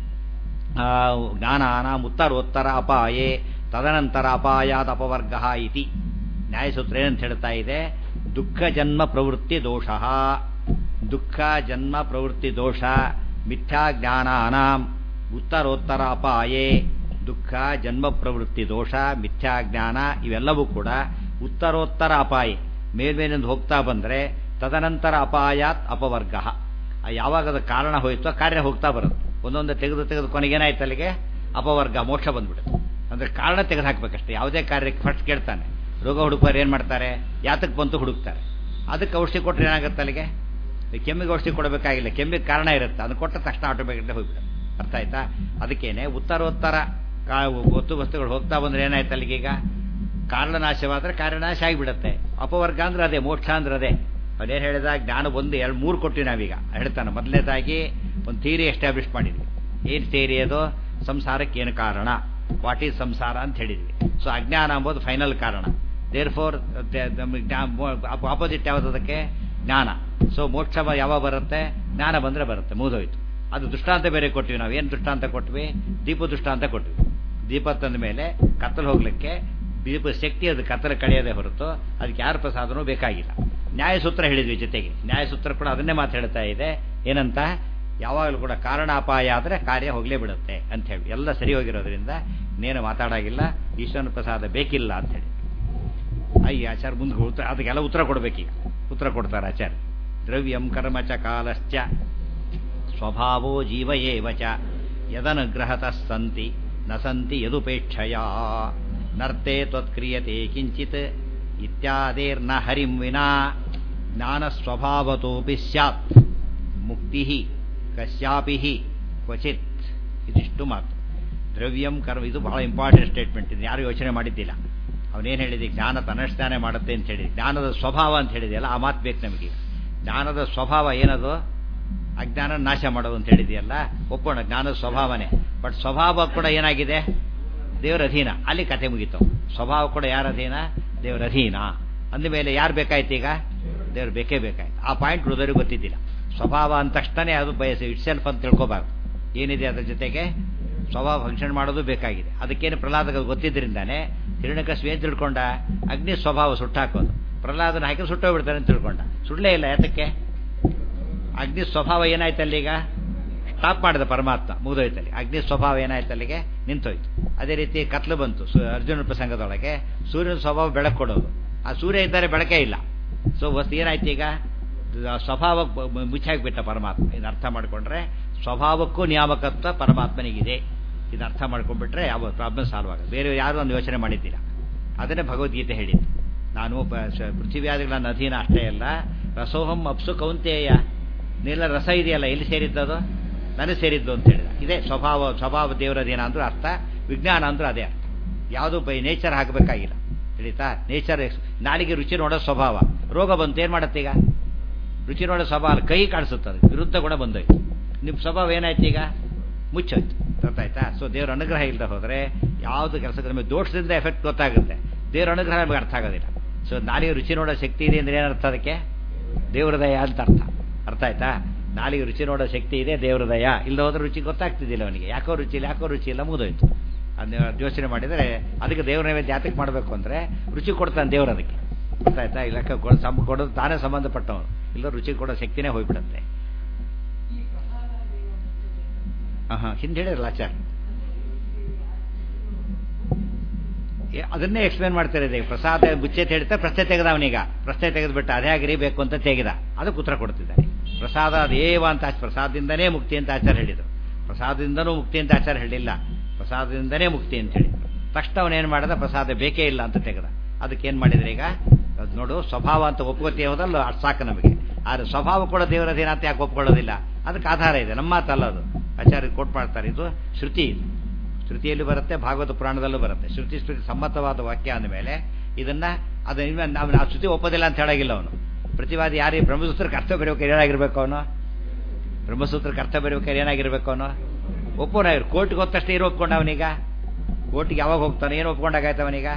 ಜ್ಞಾನಾನ ಉತ್ತರೋತ್ತರ ಅಪಾಯೇ ತದನಂತರ ಅಪಾಯಾದ ಅಪವರ್ಗ ಇತಿ ನ್ಯಾಯಸೂತ್ರ ಏನಂತ ಹೇಳ್ತಾ ಇದೆ ದುಃಖ ಜನ್ಮ ಪ್ರವೃತ್ತಿ ದೋಷ ದುಃಖ ಜನ್ಮ ಪ್ರವೃತ್ತಿ ದೋಷ ಮಿಥ್ಯಾಜ್ಞಾನಾನಾಂ ಉತ್ತರೋತ್ತರ ಅಪಾಯೇ ದುಃಖ ಜನ್ಮ ಪ್ರವೃತ್ತಿ ದೋಷ ಮಿಥ್ಯಾಜ್ಞಾನ ಇವೆಲ್ಲವೂ ಕೂಡ ಉತ್ತರೋತ್ತರ ಅಪಾಯ ಮೇಲ್ಮೇಲಿಂದ ಹೋಗ್ತಾ ಬಂದರೆ ತದನಂತರ ಅಪಾಯಾತ್ ಅಪವರ್ಗ ಯಾವಾಗ ಅದು ಕಾರಣ ಹೋಯ್ತೋ ಕಾರ್ಯ ಹೋಗ್ತಾ ಬರುತ್ತೆ ಒಂದೊಂದು ತೆಗೆದು ತೆಗೆದು ಕೊನೆಗೇನಾಯ್ತು ಅಲ್ಲಿಗೆ ಅಪವರ್ಗ ಮೋಕ್ಷ ಬಂದ್ಬಿಡುತ್ತೆ ಅಂದರೆ ಕಾರಣ ತೆಗೆದು ಹಾಕ್ಬೇಕಷ್ಟೇ ಯಾವುದೇ ಕಾರ್ಯಕ್ಕೆ ಫಸ್ಟ್ ಕೇಳ್ತಾನೆ ರೋಗ ಹುಡುಕೋರು ಏನು ಮಾಡ್ತಾರೆ ಯಾತಕ್ಕೆ ಬಂತು ಹುಡುಕ್ತಾರೆ ಅದಕ್ಕೆ ಔಷಧಿ ಕೊಟ್ಟರೆ ಏನಾಗುತ್ತೆ ಅಲ್ಲಿಗೆ ಕೆಮ್ಮಿಗೆ ಔಷಧಿ ಕೊಡಬೇಕಾಗಿಲ್ಲ ಕೆಮ್ಮಿಗೆ ಕಾರಣ ಇರುತ್ತೆ ಅದು ಕೊಟ್ಟ ತಕ್ಷಣ ಆಟೋಮೆಟಿಕ್ ಹೋಗ್ಬಿಡುತ್ತೆ ಅರ್ಥ ಆಯ್ತಾ ಅದಕ್ಕೇನೆ ಉತ್ತರೋತ್ತರ ವಸ್ತು ವಸ್ತುಗಳು ಹೋಗ್ತಾ ಬಂದ್ರೆ ಏನಾಯ್ತು ಅಲ್ಲಿಗೀಗ ಕಾರಣನಾಶವಾದ್ರೆ ಕಾರ್ಯನಾಶ ಆಗಿಬಿಡುತ್ತೆ ಅಪವರ್ಗ ಅಂದ್ರೆ ಅದೇ ಮೋಕ್ಷ ಅಂದ್ರೆ ಅದೇ ಅವನೇನು ಹೇಳಿದ ಜ್ಞಾನ ಒಂದು ಎರಡು ಮೂರು ಕೊಟ್ಟಿವಿ ನಾವೀಗ ಹೇಳ್ತಾನೆ ಮೊದಲನೇದಾಗಿ ಒಂದು ಥಿಯರಿ ಎಸ್ಟಾಬ್ಲಿಷ್ ಮಾಡಿದ್ವಿ ಏನು ಥಿಯರಿ ಅದು ಸಂಸಾರಕ್ಕೆ ಏನು ಕಾರಣ ವಾಟ್ ಈಸ್ ಸಂಸಾರ ಅಂತ ಹೇಳಿದ್ವಿ ಸೊ ಅಜ್ಞಾನ ಅಂಬೋದು ಫೈನಲ್ ಕಾರಣ ದೇರ್ ಫೋರ್ ಆಪೋಸಿಟ್ ಯಾವುದು ಅದಕ್ಕೆ ಜ್ಞಾನ ಸೊ ಮೋಕ್ಷ ಯಾವಾಗ ಬರುತ್ತೆ ಜ್ಞಾನ ಬಂದರೆ ಬರುತ್ತೆ ಮುಗಿದೋಯ್ತು ಅದು ದೃಷ್ಟಾಂತ ಬೇರೆ ಕೊಟ್ವಿ ನಾವು ಏನು ದೃಷ್ಟಾಂತ ಕೊಟ್ವಿ ದೀಪ ದೃಷ್ಟಾಂತ ಕೊಟ್ವಿ ದೀಪ ತಂದ ಮೇಲೆ ಕತ್ತಲು ಹೋಗ್ಲಿಕ್ಕೆ ದೀಪ ಶಕ್ತಿ ಅದು ಕತ್ತಲು ಕಳೆಯದೆ ಹೊರತು ಅದಕ್ಕೆ ಯಾರ ಪ್ರಸಾದನೂ ಬೇಕಾಗಿಲ್ಲ ನ್ಯಾಯಸೂತ್ರ ಹೇಳಿದ್ವಿ ಜೊತೆಗೆ ನ್ಯಾಯಸೂತ್ರ ಕೂಡ ಅದನ್ನೇ ಮಾತು ಹೇಳ್ತಾ ಇದೆ ಏನಂತ ಯಾವಾಗಲೂ ಕೂಡ ಕಾರಣ ಅಪಾಯ ಆದರೆ ಕಾರ್ಯ ಹೋಗಲೇ ಬಿಡುತ್ತೆ ಅಂತ ಹೇಳಿ ಎಲ್ಲ ಸರಿ ಹೋಗಿರೋದ್ರಿಂದ ಇನ್ನೇನು ಮಾತಾಡಾಗಿಲ್ಲ ಈಶ್ವರನ ಪ್ರಸಾದ ಬೇಕಿಲ್ಲ ಅಂತ ಹೇಳಿ ಅಯ್ಯ ಆಚಾರ ಮುಂದೆ ಉತ್ತರ ಅದಕ್ಕೆಲ್ಲ ಉತ್ತರ ಕೊಡಬೇಕೀಗ ಉತ್ತರ ಕೊಡ್ತಾರೆ ಆಚಾರ್ಯ ದ್ರವ್ಯಂ ಕರ್ಮ ಚ ಕಾಲಶ್ಚ ಸ್ವಭಾವೋ ಜೀವ ಏವ ಚ ಯದನುಗ್ರಹತಃ ಸಂತಿ ನ ಸಂತಿ ಯದುಪೇಕ್ಷಯ ನರ್ತೆ ತ್ವತ್ಕ್ರಿಯತೆ ಕಿಂಚಿತ್ ಇತ್ಯಾದಿರ್ನ ಹರಿಂ ವಿನಾ ಜ್ಞಾನಸ್ವಭಾವತೋಪಿ ಸ್ಯಾತ್ ಮುಕ್ತಿ ಕಶ್ಯಾಪಿ ಕ್ವಚಿತ್ ಇದಿಷ್ಟು ಮಾತು ದ್ರವ್ಯಂ ಕರ್ಮ ಇದು ಬಹಳ ಇಂಪಾರ್ಟೆಂಟ್ ಸ್ಟೇಟ್ಮೆಂಟ್ ಇದು ಯಾರು ಯೋಚನೆ ಮಾಡಿದ್ದಿಲ್ಲ ಅವನೇನು ಹೇಳಿದೆ ಜ್ಞಾನ ತನ್ನಷ್ಟಾನೆ ಮಾಡುತ್ತೆ ಅಂತ ಹೇಳಿದೆ ಜ್ಞಾನದ ಸ್ವಭಾವ ಅಂತ ಹೇಳಿದೆಯಲ್ಲ ಆ ಮಾತು ಬೇಕು ನಮಗೆ ಜ್ಞಾನದ ಸ್ವಭಾವ ಏನದು ಅಜ್ಞಾನ ನಾಶ ಮಾಡೋದು ಅಂತ ಹೇಳಿದೆಯಲ್ಲ ಒಪ್ಪೋಣ ಜ್ಞಾನದ ಸ್ವಭಾವನೆ ಬಟ್ ಸ್ವಭಾವ ಕೂಡ ಏನಾಗಿದೆ ದೇವರ ಅಧೀನ ಅಲ್ಲಿ ಕತೆ ಮುಗೀತು ಸ್ವಭಾವ ಕೂಡ ಯಾರ ಅಧೀನ ದೇವರ ಅಧೀನ ಅಂದಮೇಲೆ ಯಾರು ಬೇಕಾಯ್ತು ಈಗ ದೇವ್ರು ಬೇಕೇ ಬೇಕಾಯ್ತು ಆ ಪಾಯಿಂಟ್ ಉಳಿದವರಿಗೆ ಗೊತ್ತಿದ್ದಿಲ್ಲ ಸ್ವಭಾವ ಅಂದ ತಕ್ಷಣ ಅದು ಬಯಸಿ ಇಟ್ ಸೆಲ್ಫ್ ಅಂತ ತಿಳ್ಕೊಬಾರ್ದು ಏನಿದೆ ಅದ್ರ ಜೊತೆಗೆ ಸ್ವಭಾವ ಫಂಕ್ಷನ್ ಮಾಡೋದು ಬೇಕಾಗಿದೆ ಅದಕ್ಕೇನು ಪ್ರಹ್ಲಾದ ಗೊತ್ತಿದ್ದರಿಂದಾನೆ ಹಿರಣ್ಯಕಶ್ಮಿ ಏನು ತಿಳ್ಕೊಂಡ ಅಗ್ನಿ ಸ್ವಭಾವ ಸುಟ್ಟಾಕೋದು ಪ್ರಹ್ಲಾದನ ಹಾಕಿ ಸುಟ್ಟೋಗ್ಬಿಡ್ತಾರೆ ಅಂತ ತಿಳ್ಕೊಂಡ ಸುಳ್ಳೇ ಇಲ್ಲ ಯಾತಕ್ಕೆ ಅಗ್ನಿ ಸ್ವಭಾವ ಏನಾಯ್ತು ಅಲ್ಲಿಗ ಸ್ಟಾಪ್ ಮಾಡಿದ ಪರಮಾತ್ಮ ಮುಗಿದೋಯ್ತಲ್ಲಿ ಅಗ್ನಿ ಸ್ವಭಾವ ಏನಾಯ್ತು ಅಲ್ಲಿಗೆ ನಿಂತೋಯ್ತು ಅದೇ ರೀತಿ ಕತ್ಲು ಬಂತು ಅರ್ಜುನ ಪ್ರಸಂಗದೊಳಗೆ ಸೂರ್ಯನ ಸ್ವಭಾವ ಬೆಳಕು ಕೊಡೋದು ಆ ಸೂರ್ಯ ಇದ್ದರೆ ಬೆಳಕೇ ಇಲ್ಲ ಸೊ ವಸ್ತು ಏನಾಯ್ತು ಈಗ ಸ್ವಭಾವ ಮುಚ್ಚಾಕ್ಬಿಟ್ಟ ಪರಮಾತ್ಮ ಇದು ಅರ್ಥ ಮಾಡಿಕೊಂಡ್ರೆ ಸ್ವಭಾವಕ್ಕೂ ನಿಯಾಮಕತ್ವ ಪರಮಾತ್ಮನಿಗಿದೆ ಇದು ಅರ್ಥ ಮಾಡ್ಕೊಂಡ್ಬಿಟ್ರೆ ಯಾವ ಪ್ರಾಬ್ಲಮ್ ಸಾಲ್ವ್ ಆಗುತ್ತೆ ಬೇರೆ ಯಾರು ಒಂದು ಯೋಚನೆ ಮಾಡಿದ್ದಿಲ್ಲ ಅದನ್ನೇ ಭಗವದ್ಗೀತೆ ಹೇಳಿದ್ದು ನಾನು ಪೃಥ್ವಿಯಾದಿಗಳ ಅಧೀನ ಅಷ್ಟೇ ಅಲ್ಲ ರಸೋಹಂ ಅಪ್ಸು ಕೌಂತೆಯ ನೀಲ ರಸ ಇದೆಯಲ್ಲ ಎಲ್ಲಿ ಸೇರಿದ್ದದು ನನಗೆ ಸೇರಿದ್ದು ಅಂತ ಹೇಳಿದ ಇದೇ ಸ್ವಭಾವ ಸ್ವಭಾವ ದೇವರ ಅಧೀನ ಅಂದ್ರೂ ಅರ್ಥ ವಿಜ್ಞಾನ ಅಂದ್ರೂ ಅದೇ ಅರ್ಥ ಯಾವುದು ಬೈ ನೇಚರ್ ಹಾಕಬೇಕಾಗಿಲ್ಲ ತಿಳಿತಾ ನೇಚರ್ ನಾಲಿಗೆ ರುಚಿ ನೋಡೋ ಸ್ವಭಾವ ರೋಗ ಬಂತು ಏನು ಮಾಡುತ್ತೆ ಈಗ ರುಚಿ ನೋಡೋ ಸ್ವಭಾವ ಕೈ ಕಾಣಿಸುತ್ತದೆ ವಿರುದ್ಧ ಕೂಡ ಬಂದೋಯ್ತು ನಿಮ್ಮ ಸ್ವಭಾವ ಏನಾಯ್ತು ಈಗ ಮುಚ್ಚೋಯ್ತು ಗೊತ್ತಾಯ್ತಾ ಸೊ ದೇವರ ಅನುಗ್ರಹ ಇಲ್ಲದೆ ಹೋದರೆ ಯಾವುದು ಕೆಲಸಕ್ಕೆ ನಮಗೆ ದೋಷದಿಂದ ಎಫೆಕ್ಟ್ ಗೊತ್ತಾಗುತ್ತೆ ದೇವರ ಅನುಗ್ರಹ ನಮಗೆ ಅರ್ಥ ಆಗೋದಿಲ್ಲ ಸೊ ನಾಲಿಗೆ ರುಚಿ ನೋಡೋ ಶಕ್ತಿ ಇದೆ ಅಂದ್ರೆ ಏನರ್ಥ ಅದಕ್ಕೆ ದೇವ್ರ ದಯ ಅಂತ ಅರ್ಥ ಅರ್ಥ ಆಯ್ತಾ ನಾಲಿಗೆ ರುಚಿ ನೋಡೋ ಶಕ್ತಿ ಇದೆ ದೇವ್ರ ದಯ ಇಲ್ಲ ಹೋದ್ರೆ ರುಚಿ ಗೊತ್ತಾಗ್ತಿದ್ದಿಲ್ಲ ಅವನಿಗೆ ಯಾಕೋ ರುಚಿ ಇಲ್ಲ ಯಾಕೋ ರುಚಿ ಇಲ್ಲ ಮುಗಿದೋಯ್ತು ಅದನ್ನ ಯೋಚನೆ ಮಾಡಿದರೆ ಅದಕ್ಕೆ ದೇವ್ರ ನೈವೇದ್ಯ ಜಾತಕ್ಕೆ ಮಾಡಬೇಕು ಅಂದರೆ ರುಚಿ ಕೊಡ್ತಾನೆ ದೇವ್ರು ಅದಕ್ಕೆ ಗೊತ್ತಾಯ್ತಾ ಇಲ್ಲ ಕೊಡೋದು ತಾನೇ ಸಂಬಂಧಪಟ್ಟವನು ಇಲ್ಲ ರುಚಿ ಕೊಡೋ ಶಕ್ತಿನೇ ಹೋಗ್ಬಿಡುತ್ತೆ ಹಾಂ ಹಿಂದೆ ಹೇಳಿರಲ್ಲ ಆಚಾರ ಅದನ್ನೇ ಎಕ್ಸ್ಪ್ಲೇನ್ ಮಾಡ್ತಾರೆ ಈಗ ಪ್ರಸಾದ ಬುಚ್ಚೆ ತೆಗಿತಾ ಪ್ರಶ್ನೆ ತೆಗೆದ ಅವನೀಗ ಪ್ರಶ್ನೆ ತೆಗೆದ್ಬಿಟ್ಟು ಅದೇ ಆಗಿರಿ ಬೇಕು ಅಂತ ತೆಗೆದ ಅದಕ್ಕೆ ಉತ್ತರ ಕೊಡ್ತಿದ್ದಾರೆ ಪ್ರಸಾದ ಅದೇವ ಅಂತ ಪ್ರಸಾದದಿಂದನೇ ಮುಕ್ತಿ ಅಂತ ಆಚಾರ ಹೇಳಿದರು ಪ್ರಸಾದದಿಂದನೂ ಮುಕ್ತಿ ಅಂತ ಆಚಾರ ಹೇಳಿಲ್ಲ ಪ್ರಸಾದದಿಂದನೇ ಮುಕ್ತಿ ಅಂತ ಹೇಳಿ ತಕ್ಷಣ ಅವನೇನು ಮಾಡಿದ ಪ್ರಸಾದ ಬೇಕೇ ಇಲ್ಲ ಅಂತ ತೆಗೆದ ಅದಕ್ಕೇನು ಮಾಡಿದ್ರೆ ಈಗ ಅದು ನೋಡು ಸ್ವಭಾವ ಅಂತ ಒಪ್ಕೋತೀಯ ಹೋದಲ್ಲ ಅದು ಸಾಕು ನಮಗೆ ಆದರೆ ಸ್ವಭಾವ ಕೂಡ ದೇವರದೇನ ಅಂತ ಯಾಕೆ ಒಪ್ಕೊಳ್ಳೋದಿಲ್ಲ ಅದಕ್ಕೆ ಆಧಾರ ಇದೆ ನಮ್ಮ ಮಾತಲ್ಲ ಅದು ಆಚಾರ್ಯ ಕೊಟ್ಟು ಮಾಡ್ತಾರೆ ಇದು ಶ್ರುತಿ ಇದು ಶ್ರುತಿಯಲ್ಲಿ ಬರುತ್ತೆ ಭಾಗವತ ಪುರಾಣದಲ್ಲೂ ಬರುತ್ತೆ ಶ್ರುತಿ ಶ್ರುತಿ ಸಮ್ಮತವಾದ ವಾಕ್ಯ ಅಂದಮೇಲೆ ಇದನ್ನ ಅದನ್ನ ನಾವು ನಾವು ಶ್ರುತಿ ಒಪ್ಪೋದಿಲ್ಲ ಅಂತ ಹೇಳಾಗಿಲ್ಲ ಅವನು ಪ್ರತಿವಾದಿ ಯಾರಿಗೆ ಬ್ರಹ್ಮಸೂತ್ರಕ್ಕೆ ಅರ್ಥ ಬರೆಯೋಕೆ ಏನಾಗಿರ್ಬೇಕು ಅವನು ಬ್ರಹ್ಮಸೂತ್ರಕ್ಕೆ ಅರ್ಥ ಬರೆಯೋಕೆ ಏನಾಗಿರ್ಬೇಕು ಅವನು ಒಪ್ಪೋನ ಕೋರ್ಟ್ಗೆ ಹೋದ ತಕ್ಷಣ ಏನು ಒಪ್ಕೊಂಡ ಅವನೀಗ ಕೋರ್ಟ್ಗೆ ಯಾವಾಗ ಹೋಗ್ತಾನೆ ಏನು ಒಪ್ಕೊಂಡಾಗಾಯ್ತು ಅವನೀಗ